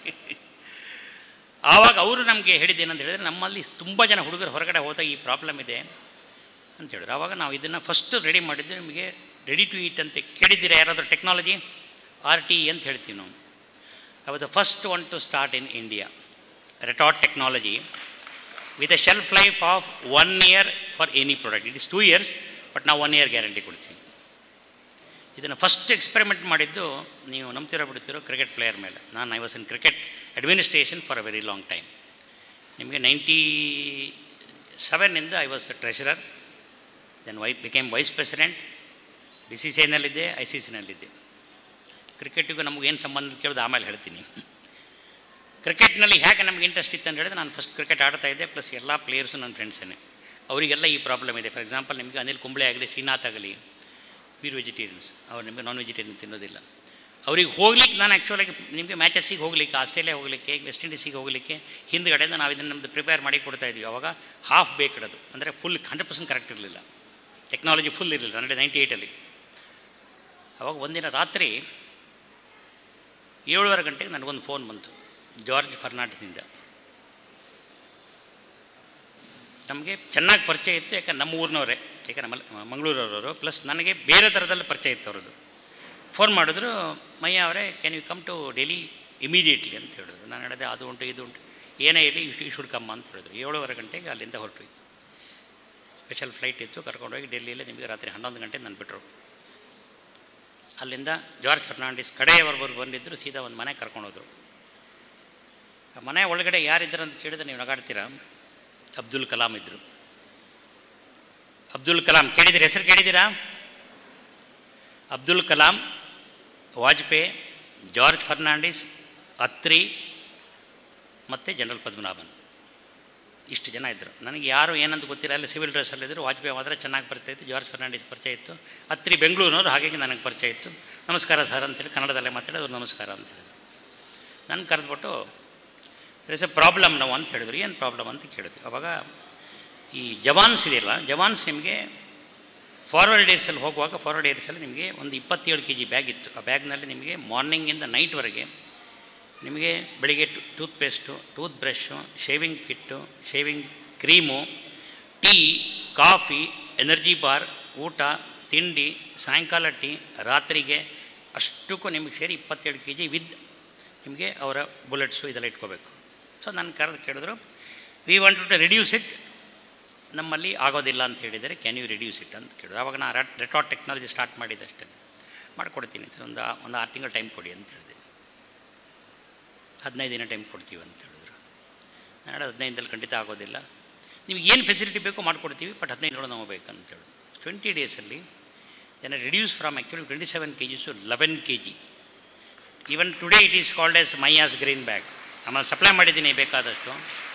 ಆವಾಗ ಅವರು ನಮಗೆ ಹೇಳಿದ್ದೇನಂತ ಹೇಳಿದ್ರೆ ನಮ್ಮಲ್ಲಿ ತುಂಬ ಜನ ಹುಡುಗರು ಹೊರಗಡೆ ಹೋದಾಗ ಈ ಪ್ರಾಬ್ಲಮ್ ಇದೆ ಅಂತ ಹೇಳಿದ್ರು ಆವಾಗ ನಾವು ಇದನ್ನು ಫಸ್ಟ್ ರೆಡಿ ಮಾಡಿದ್ದು ನಿಮಗೆ ರೆಡಿ ಟು ಈಟ್ ಅಂತ ಕೇಳಿದ್ದೀರಾ ಯಾರಾದರೂ ಟೆಕ್ನಾಲಜಿ ಆರ್ ಟಿ ಅಂತ ಹೇಳ್ತೀವಿ ನಾವು ಅವತ್ತು first one to start in India retort technology with a shelf life of one year for any product it is two years but ನಾವು ಒನ್ ಇಯರ್ ಗ್ಯಾರಂಟಿ ಕೊಡ್ತೀವಿ ಇದನ್ನು ಫಸ್ಟ್ ಎಕ್ಸ್ಪೆರಿಮೆಂಟ್ ಮಾಡಿದ್ದು ನೀವು ನಂಬ್ತಿರೋ ಬಿಡ್ತಿರೋ cricket player ಮೇಲೆ ನಾನು I was in cricket administration for a very long time ನಿಮಗೆ ninety ಸೆವೆನ್ನಿಂದ I was treasurer then I became vice president B C C ಐನಲ್ಲಿದ್ದೆ ಐ ಸಿ ಸಿನಲ್ಲಿದ್ದೆ ಕ್ರಿಕೆಟಿಗೂ ನಮಗೇನು ಸಂಬಂಧ ಕೇಳೋದು ಆಮೇಲೆ ಹೇಳ್ತೀನಿ ಕ್ರಿಕೆಟ್ನಲ್ಲಿ ಹೇಗೆ ನಮಗೆ ಇಂಟ್ರೆಸ್ಟ್ ಇತ್ತು ಅಂತ ಹೇಳಿದ್ರೆ ನಾನು ಫಸ್ಟ್ ಕ್ರಿಕೆಟ್ ಆಡ್ತಾ ಇದ್ದೆ ಪ್ಲಸ್ ಎಲ್ಲ ಪ್ಲೇಯರ್ಸು ನನ್ನ ಫ್ರೆಂಡ್ಸೇ ಅವರಿಗೆಲ್ಲ ಈ ಪ್ರಾಬ್ಲಮ್ ಇದೆ ಫಾರ್ ಎಕ್ಸಾಂಪಲ್ ನಿಮಗೆ ಅನಿಲ್ ಕುಂಬ್ಳೆ ಆಗಲಿ ಶ್ರೀನಾಥ್ ಆಗಲಿ ಪ್ಯೂರ್ ವೆಜಿಟೇರಿಯನ್ಸ್ ಅವ್ರು ನಿಮಗೆ ನಾನ್ ವೆಜಿಟೇರಿಯನ್ ತಿನ್ನೋದಿಲ್ಲ ಅವ್ರಿಗೆ ಹೋಗ್ಲಿಕ್ಕೆ ನಾನು ಆ್ಯಕ್ಚುಲಾಗಿ ನಿಮಗೆ ಮ್ಯಾಚಸ್ಸಿಗೆ ಹೋಗಲಿಕ್ಕೆ ಆಸ್ಟ್ರೇಲಿಯಾ ಹೋಗಲಿಕ್ಕೆ ವೆಸ್ಟ್ ಇಂಡೀಸಿಗೆ ಹೋಗಲಿಕ್ಕೆ ಹಿಂದ್ಗಡೆಯಿಂದ ನಾವು ಇದನ್ನು ನಮ್ಮದು ಪ್ರಿಪೇರ್ ಮಾಡಿ ಕೊಡ್ತಾ ಇದ್ವಿ ಅವಾಗ ಹಾಫ್ ಬೇಕಡದು ಅಂದರೆ ಫುಲ್ ಹಂಡ್ರೆಡ್ ಪರ್ಸೆಂಟ್ ಕರೆಕ್ಟ್ ಇರಲಿಲ್ಲ ಟೆಕ್ನಾಲಜಿ ಫುಲ್ ಇರಲಿಲ್ಲ ಹಂಡ್ರೆಡ್ ನೈಂಟಿ ಏಯ್ಟಲ್ಲಿ ಅವಾಗ ಒಂದಿನ ರಾತ್ರಿ ಏಳುವರೆ ಗಂಟೆಗೆ ನನಗೊಂದು ಫೋನ್ ಬಂತು ಜಾರ್ಜ್ ಫರ್ನಾಂಡಿಸಿಂದ ನಮಗೆ ಚೆನ್ನಾಗಿ ಪರಿಚಯ ಇತ್ತು ಯಾಕಂದ್ರೆ ನಮ್ಮ ಊರಿನವರೇ ಯಾಕೆ ನಮ್ಮ ಮಂಗಳೂರವರು ಪ್ಲಸ್ ನನಗೆ ಬೇರೆ ಥರದಲ್ಲಿ ಪರಿಚಯ ಇತ್ತು ಅವ್ರದ್ದು ಫೋನ್ ಮಾಡಿದ್ರು ಮಯ್ಯ ಅವರೇ can you come to Delhi immediately ಅಂತ ಹೇಳಿದ್ರು ನಾನು ಹೇಳಿದೆ ಅದು ಉಂಟು ಇದು ಉಂಟು ಏನೇ ಇರಲಿ ಯು ಶುಡ್ ಕಮ್ಮ ಅಂತ ಹೇಳಿದ್ರು ಏಳುವರೆ ಗಂಟೆಗೆ ಅಲ್ಲಿಂದ ಹೊರಟ್ವಿ ಸ್ಪೆಷಲ್ ಫ್ಲೈಟ್ ಇತ್ತು ಕರ್ಕೊಂಡೋಗಿ ಡೆಲ್ಲಿಯಲ್ಲಿ ನಿಮಗೆ ರಾತ್ರಿ ಹನ್ನೊಂದು ಗಂಟೆ ನಾನು ಬಿಟ್ಟರು ಅಲ್ಲಿಂದ ಜಾರ್ಜ್ ಫರ್ನಾಂಡಿಸ್ ಕಡೆಯವರೆಗೂ ಬಂದಿದ್ದರು ಸೀದಾ ಒಂದು ಮನೆ ಕರ್ಕೊಂಡೋದ್ರು ಆ ಮನೆ ಒಳಗಡೆ ಯಾರಿದ್ದಾರೆ ಅಂತ ಕೇಳಿದ್ರೆ ನೀವು ನಗಾಡ್ತೀರಾ ಅಬ್ದುಲ್ ಕಲಾಂ ಇದ್ದರು ಅಬ್ದುಲ್ ಕಲಾಂ ಕೇಳಿದ್ದೀರಿ ಹೆಸರು ಕೇಳಿದ್ದೀರಾ ಅಬ್ದುಲ್ ಕಲಾಂ ವಾಜಪೇಯಿ ಜಾರ್ಜ್ ಫರ್ನಾಂಡಿಸ್ ಅತ್ರಿ ಮತ್ತು ಜನರಲ್ ಪದ್ಮನಾಭನ್ ಇಷ್ಟು ಜನ ಇದ್ದರು ನನಗೆ ಯಾರು ಏನಂತ ಗೊತ್ತಿಲ್ಲ ಅಲ್ಲಿ ಸಿವಿಲ್ ಡ್ರೆಸ್ಸಲ್ಲಿದ್ದರು ವಾಜಪೇಯಿ ಮಾತ್ರ ಚೆನ್ನಾಗಿ ಪರಿಚಯ ಇತ್ತು ಜಾರ್ಜ್ ಫರ್ನಾಂಡಿಸ್ ಪರಿಚಯ ಇತ್ತು ಅತ್ರಿ ಬೆಂಗಳೂರಿನವರು ಹಾಗಾಗಿ ನನಗೆ ಪರಿಚಯ ಇತ್ತು ನಮಸ್ಕಾರ ಸರ್ ಅಂತೇಳಿ ಕನ್ನಡದಲ್ಲೇ ಮಾತಾಡೋದು ನಮಸ್ಕಾರ ಅಂತ ಹೇಳಿದ್ರು ನನ್ನ ಕರೆದ್ಬಿಟ್ಟು ಇಸ್ ಎ ಪ್ರಾಬ್ಲಮ್ ನಾವು ಅಂತ ಹೇಳಿದ್ರು ಏನು ಪ್ರಾಬ್ಲಮ್ ಅಂತ ಕೇಳಿದ್ವಿ ಅವಾಗ ಈ ಜವಾನ್ಸ್ ಇದೆಯಲ್ಲ ಜವಾನ್ಸ್ ನಿಮಗೆ ಫಾರ್ವರ್ಡ್ ಡೇಸಲ್ಲಿ ಹೋಗುವಾಗ ಫಾರ್ವರ್ಡ್ ಡೇಸಲ್ಲಿ ನಿಮಗೆ ಒಂದು ಇಪ್ಪತ್ತೇಳು ಕೆ ಜಿ ಬ್ಯಾಗ್ ಇತ್ತು ಆ ಬ್ಯಾಗ್ನಲ್ಲಿ ನಿಮಗೆ ಮಾರ್ನಿಂಗಿಂದ ನೈಟ್ವರೆಗೆ ನಿಮಗೆ ಬೆಳಿಗ್ಗೆ tooth paste tooth brush shaving kit shaving cream tea coffee energy bar ಊಟ ತಿಂಡಿ ಸಾಯಂಕಾಲ ಟೀ ರಾತ್ರಿಗೆ ಅಷ್ಟಕ್ಕೂ ನಿಮಗೆ ಸೇರಿ ಇಪ್ಪತ್ತೇಳು ಕೆ ಜಿ ವಿದ್ ನಿಮಗೆ ಅವರ ಬುಲೆಟ್ಸು ಇದೆಲ್ಲ ಇಟ್ಕೋಬೇಕು ಸೊ ನಾನು ಕರೆದು ಕೇಳಿದ್ರು we want to reduce it ನಮ್ಮಲ್ಲಿ ಆಗೋದಿಲ್ಲ ಅಂತ ಹೇಳಿದರೆ ಕ್ಯಾನ್ ಯು ರಿಡ್ಯೂಸ್ ಇಟ್ ಅಂತ ಕೇಳಿದ್ರು ಆವಾಗ ನಾನು ರೆಟಾಟ್ ಟೆಕ್ನಾಲಜಿ ಸ್ಟಾರ್ಟ್ ಮಾಡಿದ್ದಷ್ಟೇ ಮಾಡಿಕೊಡ್ತೀನಿ ಸರ್ ಒಂದು ಒಂದು ಆರು ತಿಂಗಳು ಟೈಮ್ ಕೊಡಿ ಅಂತ ಹೇಳಿದೆ ಹದಿನೈದು ದಿನ ಟೈಮ್ ಕೊಡ್ತೀವಿ ಅಂತ ಹೇಳಿದ್ರು ನಾನು ಹೇಳೋದು ಹದಿನೈದಲ್ಲಿ ಖಂಡಿತ ಆಗೋದಿಲ್ಲ ನಿಮ್ಗೆ ಏನು ಫೆಸಿಲಿಟಿ ಬೇಕೋ ಮಾಡಿಕೊಡ್ತೀವಿ ಬಟ್ ಹದಿನೈದು ನಾವು ಬೇಕಂತ ಹೇಳಿ ಟ್ವೆಂಟಿ ಡೇಸಲ್ಲಿ then reduce from actually twenty seven K Gs eleven K G even today it is called S Maiyas green bag ಆಮೇಲೆ ಸಪ್ಲೈ ಮಾಡಿದ್ದೀನಿ ಬೇಕಾದಷ್ಟು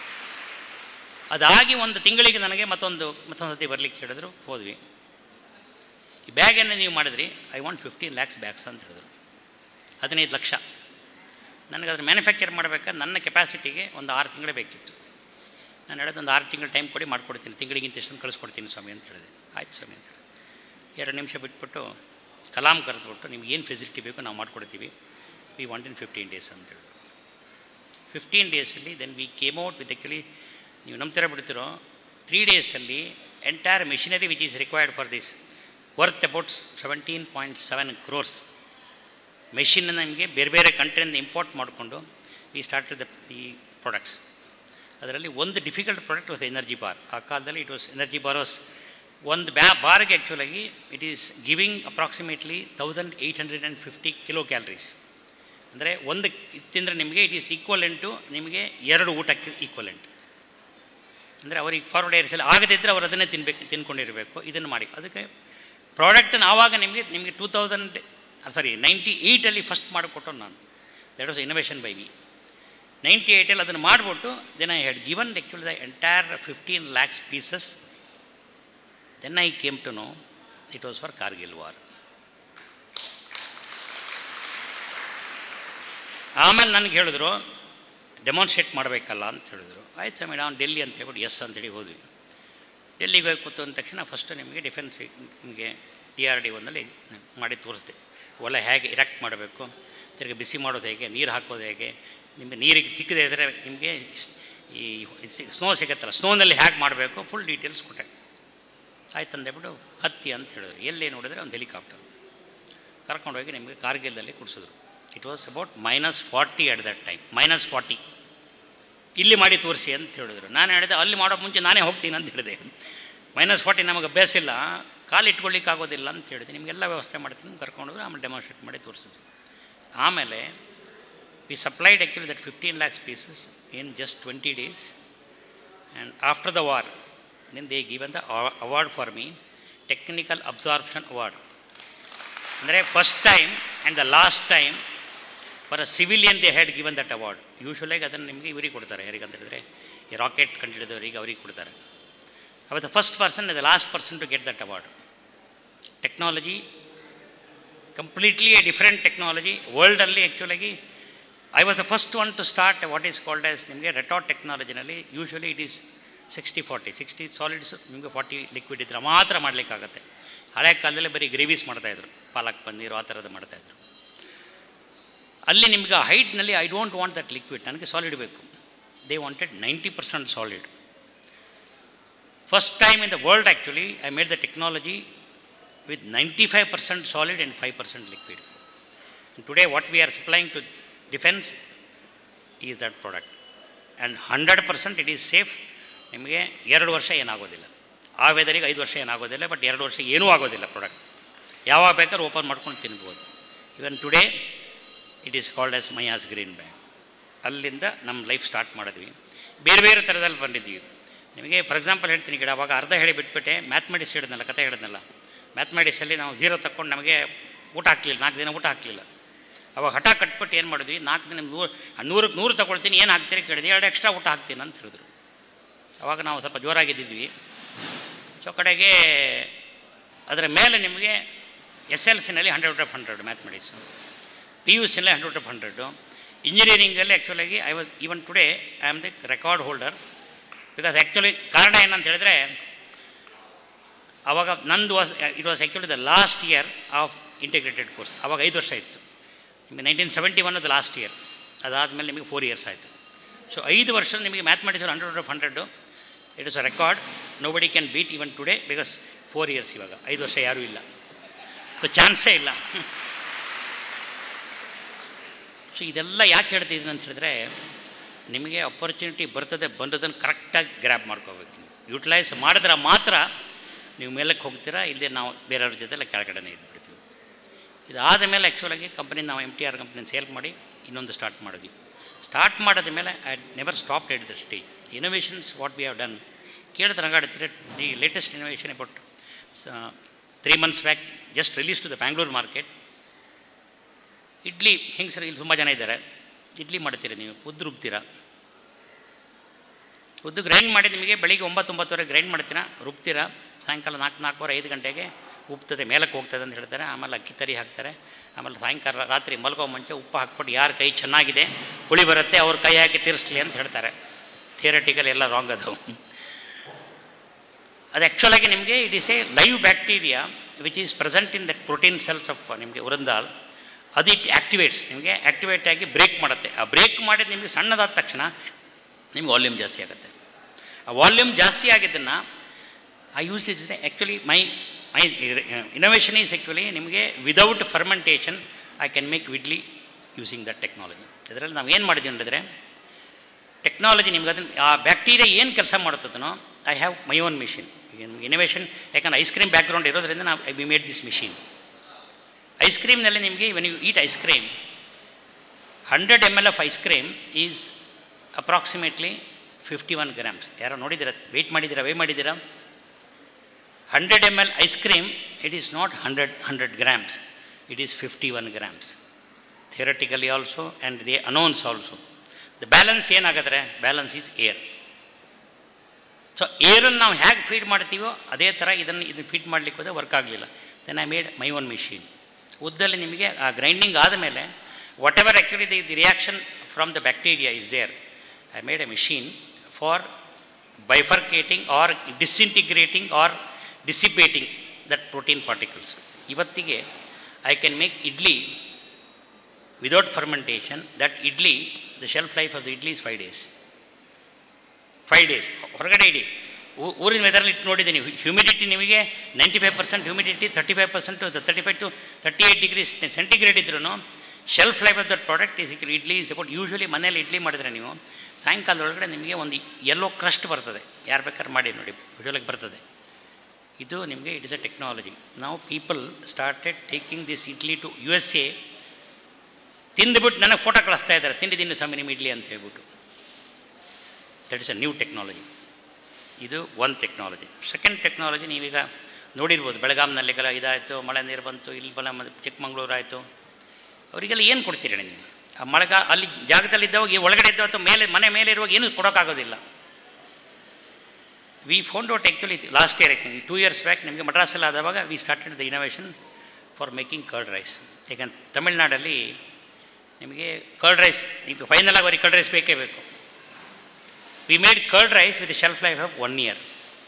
ಅದಾಗಿ ಒಂದು ತಿಂಗಳಿಗೆ ನನಗೆ ಮತ್ತೊಂದು ಮತ್ತೊಂದು ಸತಿ ಬರಲಿಕ್ಕೆ ಹೇಳಿದ್ರು ಹೋದ್ವಿ ಈ ಬ್ಯಾಗನ್ನು ನೀವು ಮಾಡಿದ್ರಿ I want fifteen lakhs bags ಅಂತ ಹೇಳಿದ್ರು ಹದಿನೈದು ಲಕ್ಷ ನನಗೆ ಅದ್ರ ಮ್ಯಾನುಫ್ಯಾಕ್ಚರ್ ಮಾಡಬೇಕಾದ್ರೆ ನನ್ನ ಕೆಪಾಸಿಟಿಗೆ ಒಂದು ಆರು ತಿಂಗಳೇ ಬೇಕಿತ್ತು ನಾನು ಹೇಳೋದು ಒಂದು ಆರು ತಿಂಗಳು ಟೈಮ್ ಕೊಡಿ ಮಾಡ್ಕೊಡ್ತೀನಿ ತಿಂಗಳಿಗಿಂತ ಎಷ್ಟು ಕಳಿಸ್ಕೊಡ್ತೀನಿ ಸ್ವಾಮಿ ಅಂತ ಹೇಳಿದೆ ಆಯ್ತು ಸ್ವಾಮಿ ಅಂತ ಹೇಳಿದೆ ಎರಡು ನಿಮಿಷ ಬಿಟ್ಬಿಟ್ಟು ಕಲಾಂ ಕರೆದ್ಬಿಟ್ಟು ನಿಮ್ಗೆ ಏನು ಫೆಸಿಲಿಟಿ ಬೇಕೋ ನಾವು ಮಾಡ್ಕೊಡ್ತೀವಿ we want in fifteen days ಅಂತ ಹೇಳಿದ್ರು ಫಿಫ್ಟೀನ್ ಡೇಸಲ್ಲಿ then we came out with actually ನೀವು ನಂಬ್ತೀರ ಬಿಡ್ತಿರೋ ತ್ರೀ ಡೇಸಲ್ಲಿ entire machinery which is required for this worth about seventeen point seven crores ಮೆಷಿನ್ನ ನಿಮಗೆ ಬೇರೆ ಬೇರೆ ಕಂಟ್ರಿಯಿಂದ ಇಂಪೋರ್ಟ್ ಮಾಡಿಕೊಂಡು we start the the products ಅದರಲ್ಲಿ ಒಂದು difficult product was energy bar ಆ ಕಾಲದಲ್ಲಿ it was energy bar was ಒಂದು ಬ್ಯಾ ಬಾರ್ಗೆ ಆ್ಯಕ್ಚುಲಾಗಿ it is giving approximately thousand eight hundred and fifty kilo calories ಅಂದರೆ ಒಂದು ತಿಂದರೆ ನಿಮಗೆ ಇಟ್ ಈಸ್ ಈಕ್ವಲೆಂಟು ನಿಮಗೆ ಎರಡು ಊಟಕ್ಕೆ ಈಕ್ವಲೆಂಟ್ ಅಂದರೆ ಅವ್ರಿಗೆ ಫಾರ್ವರ್ಡ್ ಏರಿಸಲ್ಲಿ ಆಗದಿದ್ದರೆ ಅವ್ರು ಅದನ್ನೇ ತಿನ್ಬೇಕು ತಿನ್ಕೊಂಡಿರಬೇಕು ಇದನ್ನು ಮಾಡಿ ಅದಕ್ಕೆ ಪ್ರಾಡಕ್ಟನ್ನು ಆವಾಗ ನಿಮಗೆ ನಿಮಗೆ ಟೂ ತೌಸಂಡ್ ಸಾರಿ ನೈಂಟಿ ಏಯ್ಟಲ್ಲಿ ಫಸ್ಟ್ ಮಾಡಿಕೊಟ್ಟು ನಾನು that was innovation by we ninety ಏಯ್ಟಲ್ಲಿ ಅದನ್ನು ಮಾಡಿಬಿಟ್ಟು then I had given actually the entire fifteen lakhs pieces then I came to know it was for Kargil war ಆಮೇಲೆ ನನಗೆ ಹೇಳಿದ್ರು ಡೆಮಾನ್ಸ್ಟ್ರೇಟ್ ಮಾಡಬೇಕಲ್ಲ ಅಂತ ಹೇಳಿದ್ರು ಆಯ್ತು ಸ್ವಾಮಿ ನಾವು ಡೆಲ್ಲಿ ಅಂತ ಹೇಳ್ಬಿಟ್ಟು ಎಸ್ ಅಂತೇಳಿ ಹೋದ್ವಿ ಡೆಲ್ಲಿಗೆ ಹೋಗಿ ಕೂತು ಅಂದ ತಕ್ಷಣ ಫಸ್ಟ್ ನಿಮಗೆ ಡಿಫೆನ್ಸ್ ನಿಮಗೆ ಡಿ ಆರ್ ಡಿ ಒಂದಲ್ಲಿ ಮಾಡಿ ತೋರಿಸ್ದೆ ಒಲೆ ಹೇಗೆ ಇರೆಕ್ಟ್ ಮಾಡಬೇಕು ತಿರ್ಗಿ ಬಿಸಿ ಮಾಡೋದು ಹೇಗೆ ನೀರು ಹಾಕೋದು ಹೇಗೆ ನಿಮಗೆ ನೀರಿಗೆ ಸಿಕ್ಕದೇ ಇದ್ದರೆ ನಿಮಗೆ ಈ ಸ್ನೋ ಸಿಗುತ್ತಲ್ಲ ಸ್ನೋನಲ್ಲಿ ಹೇಗೆ ಮಾಡಬೇಕು ಫುಲ್ ಡೀಟೇಲ್ಸ್ ಕೊಟ್ಟೆ ಆಯ್ತು ಅಂದೇಬಿಟ್ಟು ಹತ್ತಿ ಅಂತ ಹೇಳಿದ್ರು ಎಲ್ಲಿ ನೋಡಿದ್ರೆ ಒಂದು ಹೆಲಿಕಾಪ್ಟರ್ ಕರ್ಕೊಂಡೋಗಿ ನಿಮಗೆ ಕಾರ್ಗಿಲ್ದಲ್ಲಿ ಕುಡಿಸಿದ್ರು it was about minus forty at that time minus forty ಇಲ್ಲಿ ಮಾಡಿ ತೋರಿಸಿ ಅಂತ ಹೇಳಿದ್ರು ನಾನು ಹೇಳಿದೆ ಅಲ್ಲಿ ಮಾಡೋ ಮುಂಚೆ ನಾನೇ ಹೋಗ್ತೀನಿ ಅಂತ ಹೇಳಿದೆ ಮೈನಸ್ ಫಾರ್ಟಿ ನಮಗೆ ಅಭ್ಯಾಸ ಇಲ್ಲ ಕಾಲು ಇಟ್ಕೊಳ್ಳಿಕ್ಕೆ ಆಗೋದಿಲ್ಲ ಅಂತ ಹೇಳಿದೆ ನಿಮಗೆಲ್ಲ ವ್ಯವಸ್ಥೆ ಮಾಡ್ತೀನಿ ಕರ್ಕೊಂಡೋಗಿ ಆಮೇಲೆ ಡೆಮಾನ್ಸ್ಟ್ರೇಟ್ ಮಾಡಿ ತೋರಿಸಿದ್ವಿ ಆಮೇಲೆ we supplied actually that fifteen lakhs pieces in just twenty days and after the war then they given the award for me technical absorption award ಅಂದರೆ first time and the last time for a civilian they had given that award ಯೂಶ್ವಲಾಗಿ ಅದನ್ನು ನಿಮಗೆ ಇವರಿಗೆ ಕೊಡ್ತಾರೆ ಯಾರಿಗಂತ ಹೇಳಿದ್ರೆ ಈ rocket ಕಂಡುಹಿಡಿದವರಿಗೆ ಅವ್ರಿಗೆ ಕೊಡ್ತಾರೆ ಅವ the first person the last person to get that award technology completely a different technology ವರ್ಲ್ಡಲ್ಲಿ ಆ್ಯಕ್ಚುಲಾಗಿ I was the first one to start what is called as ನಿಮಗೆ ರೆಟಾಟ್ ಟೆಕ್ನಾಲಜಿನಲ್ಲಿ usually it is sixty forty sixty solids ನಿಮಗೆ forty liquid ಇದ್ರೆ ಮಾತ್ರ ಮಾಡಲಿಕ್ಕಾಗತ್ತೆ ಹಳೆ ಕಾಲದಲ್ಲಿ ಬರೀ ಗ್ರೇವೀಸ್ ಮಾಡ್ತಾಯಿದ್ರು ಪಾಲಕ್ ಪನ್ನೀರು ಆ ಥರದ್ದು ಮಾಡ್ತಾಯಿದ್ರು ಅಲ್ಲಿ ನಿಮಗೆ ಹೈಟ್ನಲ್ಲಿ I don't want that liquid ನನಗೆ ಸಾಲಿಡ್ ಬೇಕು they wanted ninety percent solid first time in the world actually I made the technology with ninety five percent solid and five percent liquid today what we are supplying to defence is that product and hundred percent it is safe ನಿಮಗೆ ಎರಡು ವರ್ಷ ಏನಾಗೋದಿಲ್ಲ ಆ ವೆದರಿಗೆ ಐದು ವರ್ಷ ಏನಾಗೋದಿಲ್ಲ but ಎರಡು ವರ್ಷ ಏನೂ ಆಗೋದಿಲ್ಲ ಪ್ರಾಡಕ್ಟ್ ಯಾವಾಗ ಬೇಕಾದ್ರೂ ಓಪನ್ ಮಾಡ್ಕೊಂಡು ತಿನ್ಬೋದು even today it is called as Myas green bank ಅಲ್ಲಿಂದ ನಮ್ಮ ಲೈಫ್ ಸ್ಟಾರ್ಟ್ ಮಾಡಿದ್ವಿ ಬೇರೆ ಬೇರೆ ಥರದಲ್ಲಿ ಬಂದಿದ್ವಿ ನಿಮಗೆ ಫಾರ್ ಎಕ್ಸಾಂಪಲ್ ಹೇಳ್ತೀನಿ ಗಿಡ ಅವಾಗ ಅರ್ಧ ಹೇಳಿ ಬಿಟ್ಬಿಟ್ಟೆ ಮ್ಯಾಥಮೆಟಿಕ್ಸ್ ಹೇಳಿದ್ನಲ್ಲ ಕತೆ ಹೇಳಿದ್ನಲ್ಲ ಮ್ಯಾಥಮೆಟಿಕ್ಸಲ್ಲಿ ನಾವು ಝೀರೋ ತಗೊಂಡು ನಮಗೆ ಊಟ ಹಾಕ್ಲಿಲ್ಲ ನಾಲ್ಕು ದಿನ ಊಟ ಹಾಕಲಿಲ್ಲ ಅವಾಗ ಹಠ ಕಟ್ಬಿಟ್ಟು ಏನು ಮಾಡಿದ್ವಿ ನಾಲ್ಕು ದಿನ ನೂರು ನೂರಕ್ಕೆ ನೂರು ತೊಗೊಳ್ತೀನಿ ಏನು ಹಾಕ್ತೀರಿ ಕೇಳಿದೆ ಎರಡು ಎಕ್ಸ್ಟ್ರಾ ಊಟ ಹಾಕ್ತೀನಿ ಅಂತ ಹೇಳಿದ್ರು ಅವಾಗ ನಾವು ಸ್ವಲ್ಪ ಜೋರಾಗಿದ್ದಿದ್ವಿ ಸೊ ಕಡೆಗೆ ಅದರ ಮೇಲೆ ನಿಮಗೆ ಎಸ್ ಎಲ್ ಸಿನಲ್ಲಿ hundred out of hundred mathematics P U ಸಿನಲ್ಲಿ ಹಂಡ್ರೆಡ್ ಔಟ್ ಆಫ್ ಹಂಡ್ರೆಡು ಇಂಜಿನಿಯರಿಂಗಲ್ಲಿ ಆ್ಯಕ್ಚುಲಾಗಿ I was even today I am the record holder because actually ಕಾರಣ ಏನಂತ ಹೇಳಿದ್ರೆ ಅವಾಗ ನಂದು was it was actually the last year of integrated course ಅವಾಗ ಐದು ವರ್ಷ ಇತ್ತು ನಿಮಗೆ ನೈನ್ಟೀನ್ ಸೆವೆಂಟಿ ಒನ್ ಅದು ಲಾಸ್ಟ್ ಇಯರ್ ಅದಾದಮೇಲೆ ನಿಮಗೆ ಫೋರ್ ಇಯರ್ಸ್ ಆಯಿತು ಸೊ ಐದು ವರ್ಷ ನಿಮಗೆ mathematics hundred out of hundred it is a record nobody can beat even today because four years ಇವಾಗ ಐದು ವರ್ಷ ಯಾರೂ ಇಲ್ಲ ಸೊ ಚಾನ್ಸೇ ಇಲ್ಲ ಸೊ ಇದೆಲ್ಲ ಯಾಕೆ ಹೇಳ್ತಿದ್ದೀನಿ ಅಂತ ಹೇಳಿದ್ರೆ ನಿಮಗೆ ಅಪರ್ಚುನಿಟಿ ಬರ್ತದೆ ಬಂದದನ್ನು ಕರೆಕ್ಟಾಗಿ ಗ್ರ್ಯಾಬ್ ಮಾಡ್ಕೋಬೇಕು ನೀವು ಯೂಟಿಲೈಸ್ ಮಾಡಿದ್ರೆ ಮಾತ್ರ ನೀವು ಮೇಲಕ್ಕೆ ಹೋಗ್ತೀರಾ ಇಲ್ಲದೆ ನಾವು ಬೇರೆಯವ್ರ ಜೊತೆಲ್ಲ ಕೆಳಗಡೆನೇ ಇದ್ಬಿಡ್ತೀವಿ ಇದಾದ ಮೇಲೆ ಆ್ಯಕ್ಚುಲಾಗಿ ಕಂಪ್ನಿ ನಾವು ಎಮ್ ಟಿ ಆರ್ ಕಂಪ್ನಿನ ಸೇಲ್ ಮಾಡಿ ಇನ್ನೊಂದು ಸ್ಟಾರ್ಟ್ ಮಾಡಿದ್ವಿ ಸ್ಟಾರ್ಟ್ ಮಾಡಿದ ಮೇಲೆ I never stop at the stage innovations what we have done ಕೇಳಿದ್ರೆ ನಗಾಡ್ತೀರ the latest innovation about three months back just release to the Bangalore market idli ಹೆಂಗಸರು ಇಲ್ಲಿ ತುಂಬ ಜನ ಇದ್ದಾರೆ ಇಡ್ಲಿ ಮಾಡ್ತೀರಾ ನೀವು ಉದ್ದು ರುಬ್ತೀರಾ ಉದ್ದು ಗ್ರೈಂಡ್ ಮಾಡಿ ನಿಮಗೆ ಬೆಳಿಗ್ಗೆ ಒಂಬತ್ತು ಒಂಬತ್ತುವರೆ ಗ್ರೈಂಡ್ ಮಾಡ್ತೀರಾ ರುಬ್ತೀರಾ ಸಾಯಂಕಾಲ ನಾಲ್ಕು ನಾಲ್ಕೂವರೆ ಐದು ಗಂಟೆಗೆ ಉಪ್ತದೆ ಮೇಲಕ್ಕೆ ಹೋಗ್ತದೆ ಅಂತ ಹೇಳ್ತಾರೆ ಆಮೇಲೆ ಅಕ್ಕಿ ತರಿ ಹಾಕ್ತಾರೆ ಆಮೇಲೆ ಸಾಯಂಕಾಲ ರಾತ್ರಿ ಮಲ್ಗೋ ಮುಂಚೆ ಉಪ್ಪು ಹಾಕ್ಬಿಟ್ಟು ಯಾರ ಕೈ ಚೆನ್ನಾಗಿದೆ ಹುಳಿ ಬರುತ್ತೆ ಅವ್ರ ಕೈ ಹಾಕಿ ತಿರ್ಸ್ಲಿ ಅಂತ ಹೇಳ್ತಾರೆ ಥಿಯರಟಿಕಲ್ ಎಲ್ಲ ರಾಂಗ್ ಅದು ಅದು ಆ್ಯಕ್ಚುಲಾಗಿ ನಿಮಗೆ it is a live bacteria which is present in that protein cells of ನಿಮಗೆ ಉರಂದಾಲ್ ಅದು ಇಟ್ ಆ್ಯಕ್ಟಿವೇಟ್ಸ್ ನಿಮಗೆ ಆ್ಯಕ್ಟಿವೇಟ್ ಆಗಿ ಬ್ರೇಕ್ ಮಾಡುತ್ತೆ ಆ ಬ್ರೇಕ್ ಮಾಡಿದ ನಿಮಗೆ ಸಣ್ಣದಾದ ತಕ್ಷಣ ನಿಮ್ಗೆ ವಾಲ್ಯೂಮ್ ಜಾಸ್ತಿ ಆಗುತ್ತೆ ಆ ವಾಲ್ಯೂಮ್ ಜಾಸ್ತಿ ಆಗಿದ್ದನ್ನು I use this is actually my my innovation is actually ನಿಮಗೆ without fermentation I can make idli using that technology ಇದರಲ್ಲಿ ನಾವು ಏನು ಮಾಡಿದ್ವಿ ಹೇಳಿದ್ರೆ ಟೆಕ್ನಾಲಜಿ ನಿಮ್ಗೆ ಅದನ್ನು ಆ ಬ್ಯಾಕ್ಟೀರಿಯಾ ಏನು ಕೆಲಸ ಮಾಡುತ್ತದನೋ I have my own machine ಈಗ ನಿಮ್ಗೆ ಇನೋವೇಷನ್ ಯಾಕಂದ್ರೆ ಐಸ್ ಕ್ರೀಮ್ ಬ್ಯಾಕ್ಗ್ರೌಂಡ್ ಇರೋದ್ರಿಂದ ನಾವು I we made this machine ice ಕ್ರೀಮ್ನಲ್ಲಿ ನಿಮಗೆ when you eat ice cream hundred M L of ice cream is approximately fifty one grams ಯಾರೋ ನೋಡಿದ್ದೀರಾ weight ಮಾಡಿದ್ದೀರಾ ವೇ ಮಾಡಿದ್ದೀರಾ hundred M L ice cream it is not hundred hundred grams it is fifty one grams theoretically also and they announce also the balance ಏನಾಗಿದ್ರೆ balance is air so ಏರನ್ನು ನಾವು ಹೇಗೆ feed ಮಾಡ್ತೀವೋ ಅದೇ ಥರ ಇದನ್ನು ಇದನ್ನು ಫೀಡ್ ಮಾಡಲಿಕ್ಕೆ ಹೋದರೆ ವರ್ಕ್ ಆಗಲಿಲ್ಲ then I made my own machine ಉದ್ದಲ್ಲಿ ನಿಮಗೆ ಆ ಗ್ರೈಂಡಿಂಗ್ ಆದಮೇಲೆ whatever actually the the reaction from the bacteria is there I made a machine for bifurcating or disintegrating or dissipating that protein particles ಇವತ್ತಿಗೆ I can make idli without fermentation that idli the shelf life of the idli is five days five days ಹೊರಗಡೆ ಇಡಿ ಊರಿನ ವೆದರಲ್ಲಿ ಇಟ್ಟು ನೋಡಿದ್ದೀನಿ humidity ನಿಮಗೆ ninety five percent humidity thirty five percent thirty five to thirty eight degree centigrade ಇದ್ರೂ shelf life of that product is idli is about usually ಮನೇಲಿ ಇಡ್ಲಿ ಮಾಡಿದ್ರೆ ನೀವು ಸಾಯಂಕಾಲದೊಳಗಡೆ ನಿಮಗೆ ಒಂದು ಎಲ್ಲೋ ಕ್ರಸ್ಟ್ ಬರ್ತದೆ ಯಾರು ಬೇಕಾದ್ರೆ ಮಾಡಿ ನೋಡಿ ಯೂಶ್ವಲಾಗಿ ಬರ್ತದೆ ಇದು ನಿಮಗೆ ಇಟ್ ಇಸ್ ಅ ಟೆಕ್ನಾಲಜಿ ನಾವು people started taking this idli to U S A ತಿಂದುಬಿಟ್ಟು ನನಗೆ ಫೋಟೋ ಕಳಿಸ್ತಾ ಇದ್ದಾರೆ ತಿಂದಿದ್ದೀನಿ ಸ್ವಾಮಿ ನಿಮ್ಮ ಇಡ್ಲಿ ಅಂತ ಹೇಳ್ಬಿಟ್ಟು that is a new technology ಇದು ಒಂದು ಟೆಕ್ನಾಲಜಿ ಸೆಕೆಂಡ್ ಟೆಕ್ನಾಲಜಿ ನೀವೀಗ ನೋಡಿರ್ಬೋದು ಬೆಳಗಾಂನಲ್ಲಿಗೆಲ್ಲ ಇದಾಯಿತು ಮಳೆ ನೀರು ಬಂತು ಇಲ್ಲಿ ಬಲ ಚಿಕ್ಕಮಂಗ್ಳೂರು ಆಯಿತು ಅವರಿಗೆಲ್ಲ ಏನು ಕೊಡ್ತೀರಿ ನೀವು ಆ ಮಳೆಗ ಅಲ್ಲಿ ಜಾಗದಲ್ಲಿದ್ದವಾಗ ಈ ಒಳಗಡೆ ಇದ್ದವ ಅಥವಾ ಮೇಲೆ ಮನೆ ಮೇಲೆ ಇರುವಾಗ ಏನೂ ಕೊಡೋಕ್ಕಾಗೋದಿಲ್ಲ we found out actually last year two years back ನಿಮಗೆ ಮಡ್ರಾಸಲ್ಲಿ ಆದವಾಗ we started the innovation for making curd rice ಯಾಕಂದ್ರೆ ತಮಿಳ್ನಾಡಲ್ಲಿ ನಿಮಗೆ ಕರ್ಡ್ ರೈಸ್ ಈಗ ಫೈನಲ್ ಆಗಿ ಅವ್ರಿಗೆ ಕರ್ಡ್ ರೈಸ್ ಬೇಕೇ ಬೇಕು we made curd rice with shelf life of one year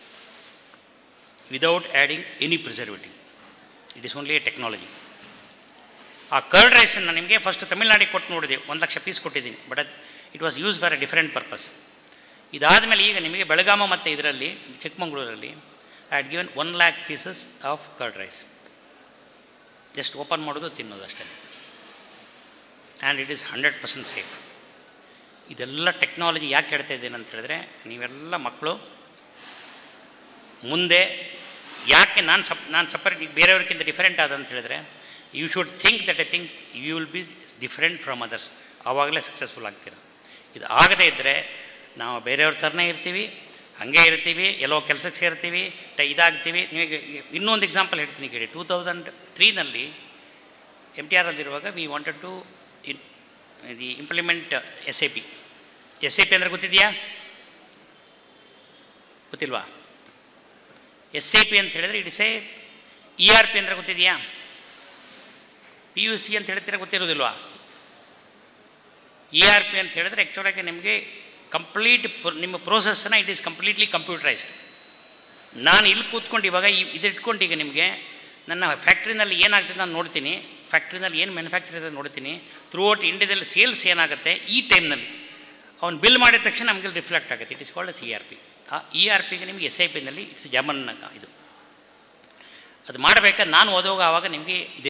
without adding any preservative it is only a technology ಆ curd ರೈಸನ್ನು ನಿಮಗೆ ಫಸ್ಟ್ ತಮಿಳ್ನಾಡಿಗೆ ಕೊಟ್ಟು ನೋಡಿದೆ ಒಂದು ಲಕ್ಷ ಪೀಸ್ ಕೊಟ್ಟಿದ್ದೀನಿ ಬಟ್ ಅದು it was use for a different purpose ಇದಾದಮೇಲೆ ಈಗ ನಿಮಗೆ ಬೆಳಗಾಮ ಮತ್ತು ಇದರಲ್ಲಿ ಚಿಕ್ಕಮಂಗ್ಳೂರಲ್ಲಿ I had given one lakh pieces of curd rice just open ಮಾಡೋದು ತಿನ್ನೋದು ಅಷ್ಟೇ and it is hundred percent safe ಇದೆಲ್ಲ ಟೆಕ್ನಾಲಜಿ ಯಾಕೆ ಹೇಳ್ತಾ ಇದ್ದೇನೆ ಅಂತ ಹೇಳಿದ್ರೆ ನೀವೆಲ್ಲ ಮಕ್ಕಳು ಮುಂದೆ ಯಾಕೆ ನಾನು ಸಪ್ ನಾನು ಸಪರೇಟ್ ಈಗ ಬೇರೆಯವ್ರಿಗಿಂತ ಡಿಫರೆಂಟ್ ಆದ ಅಂತ ಹೇಳಿದ್ರೆ you should think that I think you will be different from others ಆವಾಗಲೇ ಸಕ್ಸಸ್ಫುಲ್ ಆಗ್ತೀರ ಇದು ಆಗದೇ ಇದ್ದರೆ ನಾವು ಬೇರೆಯವ್ರ ಥರನೇ ಇರ್ತೀವಿ ಹಾಗೆ ಇರ್ತೀವಿ ಎಲ್ಲೋ ಕೆಲಸಕ್ಕೆ ಸೇರ್ತೀವಿ ಟ ಇದಾಗ್ತೀವಿ ನಿಮಗೆ ಇನ್ನೊಂದು ಎಕ್ಸಾಂಪಲ್ ಹೇಳ್ತೀನಿ ಕೇಳಿ ಟೂ ತೌಸಂಡ್ ತ್ರೀನಲ್ಲಿ ಎಮ್ ಟಿ ಆರಲ್ಲಿರುವಾಗ we wanted to the implement S A P S A P ಅಂದರೆ ಗೊತ್ತಿದೆಯಾ ಗೊತ್ತಿಲ್ವಾ ಎಸ್ ಎ ಪಿ ಅಂತ ಹೇಳಿದ್ರೆ it is a E R P ಅಂದರೆ ಗೊತ್ತಿದೆಯಾ ಪಿ ಯು ಸಿ ಅಂತ ಹೇಳ್ತೀರ ಗೊತ್ತಿರೋದಿಲ್ವಾ ಇ ಆರ್ ಪಿ ಅಂತ ಹೇಳಿದ್ರೆ ಆ್ಯಕ್ಚುಲಾಗಿ ನಿಮಗೆ ಕಂಪ್ಲೀಟ್ ನಿಮ್ಮ ಪ್ರೋಸೆಸ್ಸನ್ನು ಇಟ್ ಈಸ್ ಕಂಪ್ಲೀಟ್ಲಿ ಕಂಪ್ಯೂಟರೈಸ್ಡ್ ನಾನು ಇಲ್ಲಿ ಕೂತ್ಕೊಂಡು ಇವಾಗ ಈ ಇದಿಟ್ಕೊಂಡು ಈಗ ನಿಮಗೆ ನನ್ನ ಫ್ಯಾಕ್ಟ್ರಿನಲ್ಲಿ ಏನಾಗ್ತದೆ ನಾನು ನೋಡ್ತೀನಿ ಫ್ಯಾಕ್ಟ್ರಿನಲ್ಲಿ ಏನು ಮ್ಯಾನುಫ್ಯಾಕ್ಚರ್ ಇದೆ ನೋಡ್ತೀನಿ ಥ್ರೂ ಔಟ್ ಇಂಡಿಯಾದಲ್ಲಿ ಸೇಲ್ಸ್ ಏನಾಗುತ್ತೆ ಈ ಟೈಮ್ನಲ್ಲಿ ಅವ್ನು ಬಿಲ್ ಮಾಡಿದ ತಕ್ಷಣ ನಮಗೆ ರಿಫ್ಲೆಕ್ಟ್ ಆಗುತ್ತೆ it is called as E R P ಆ ಇ ಆರ್ ಪಿಗೆ ನಿಮಗೆ ಎಸ್ ಐ ಪಿನಲ್ಲಿ ಇಟ್ಸ್ ಜಮನ್ ಇದು ಅದು ಮಾಡಬೇಕಾದ್ರೆ ನಾನು ಓದುವಾಗ ಆವಾಗ ನಿಮಗೆ ಇದು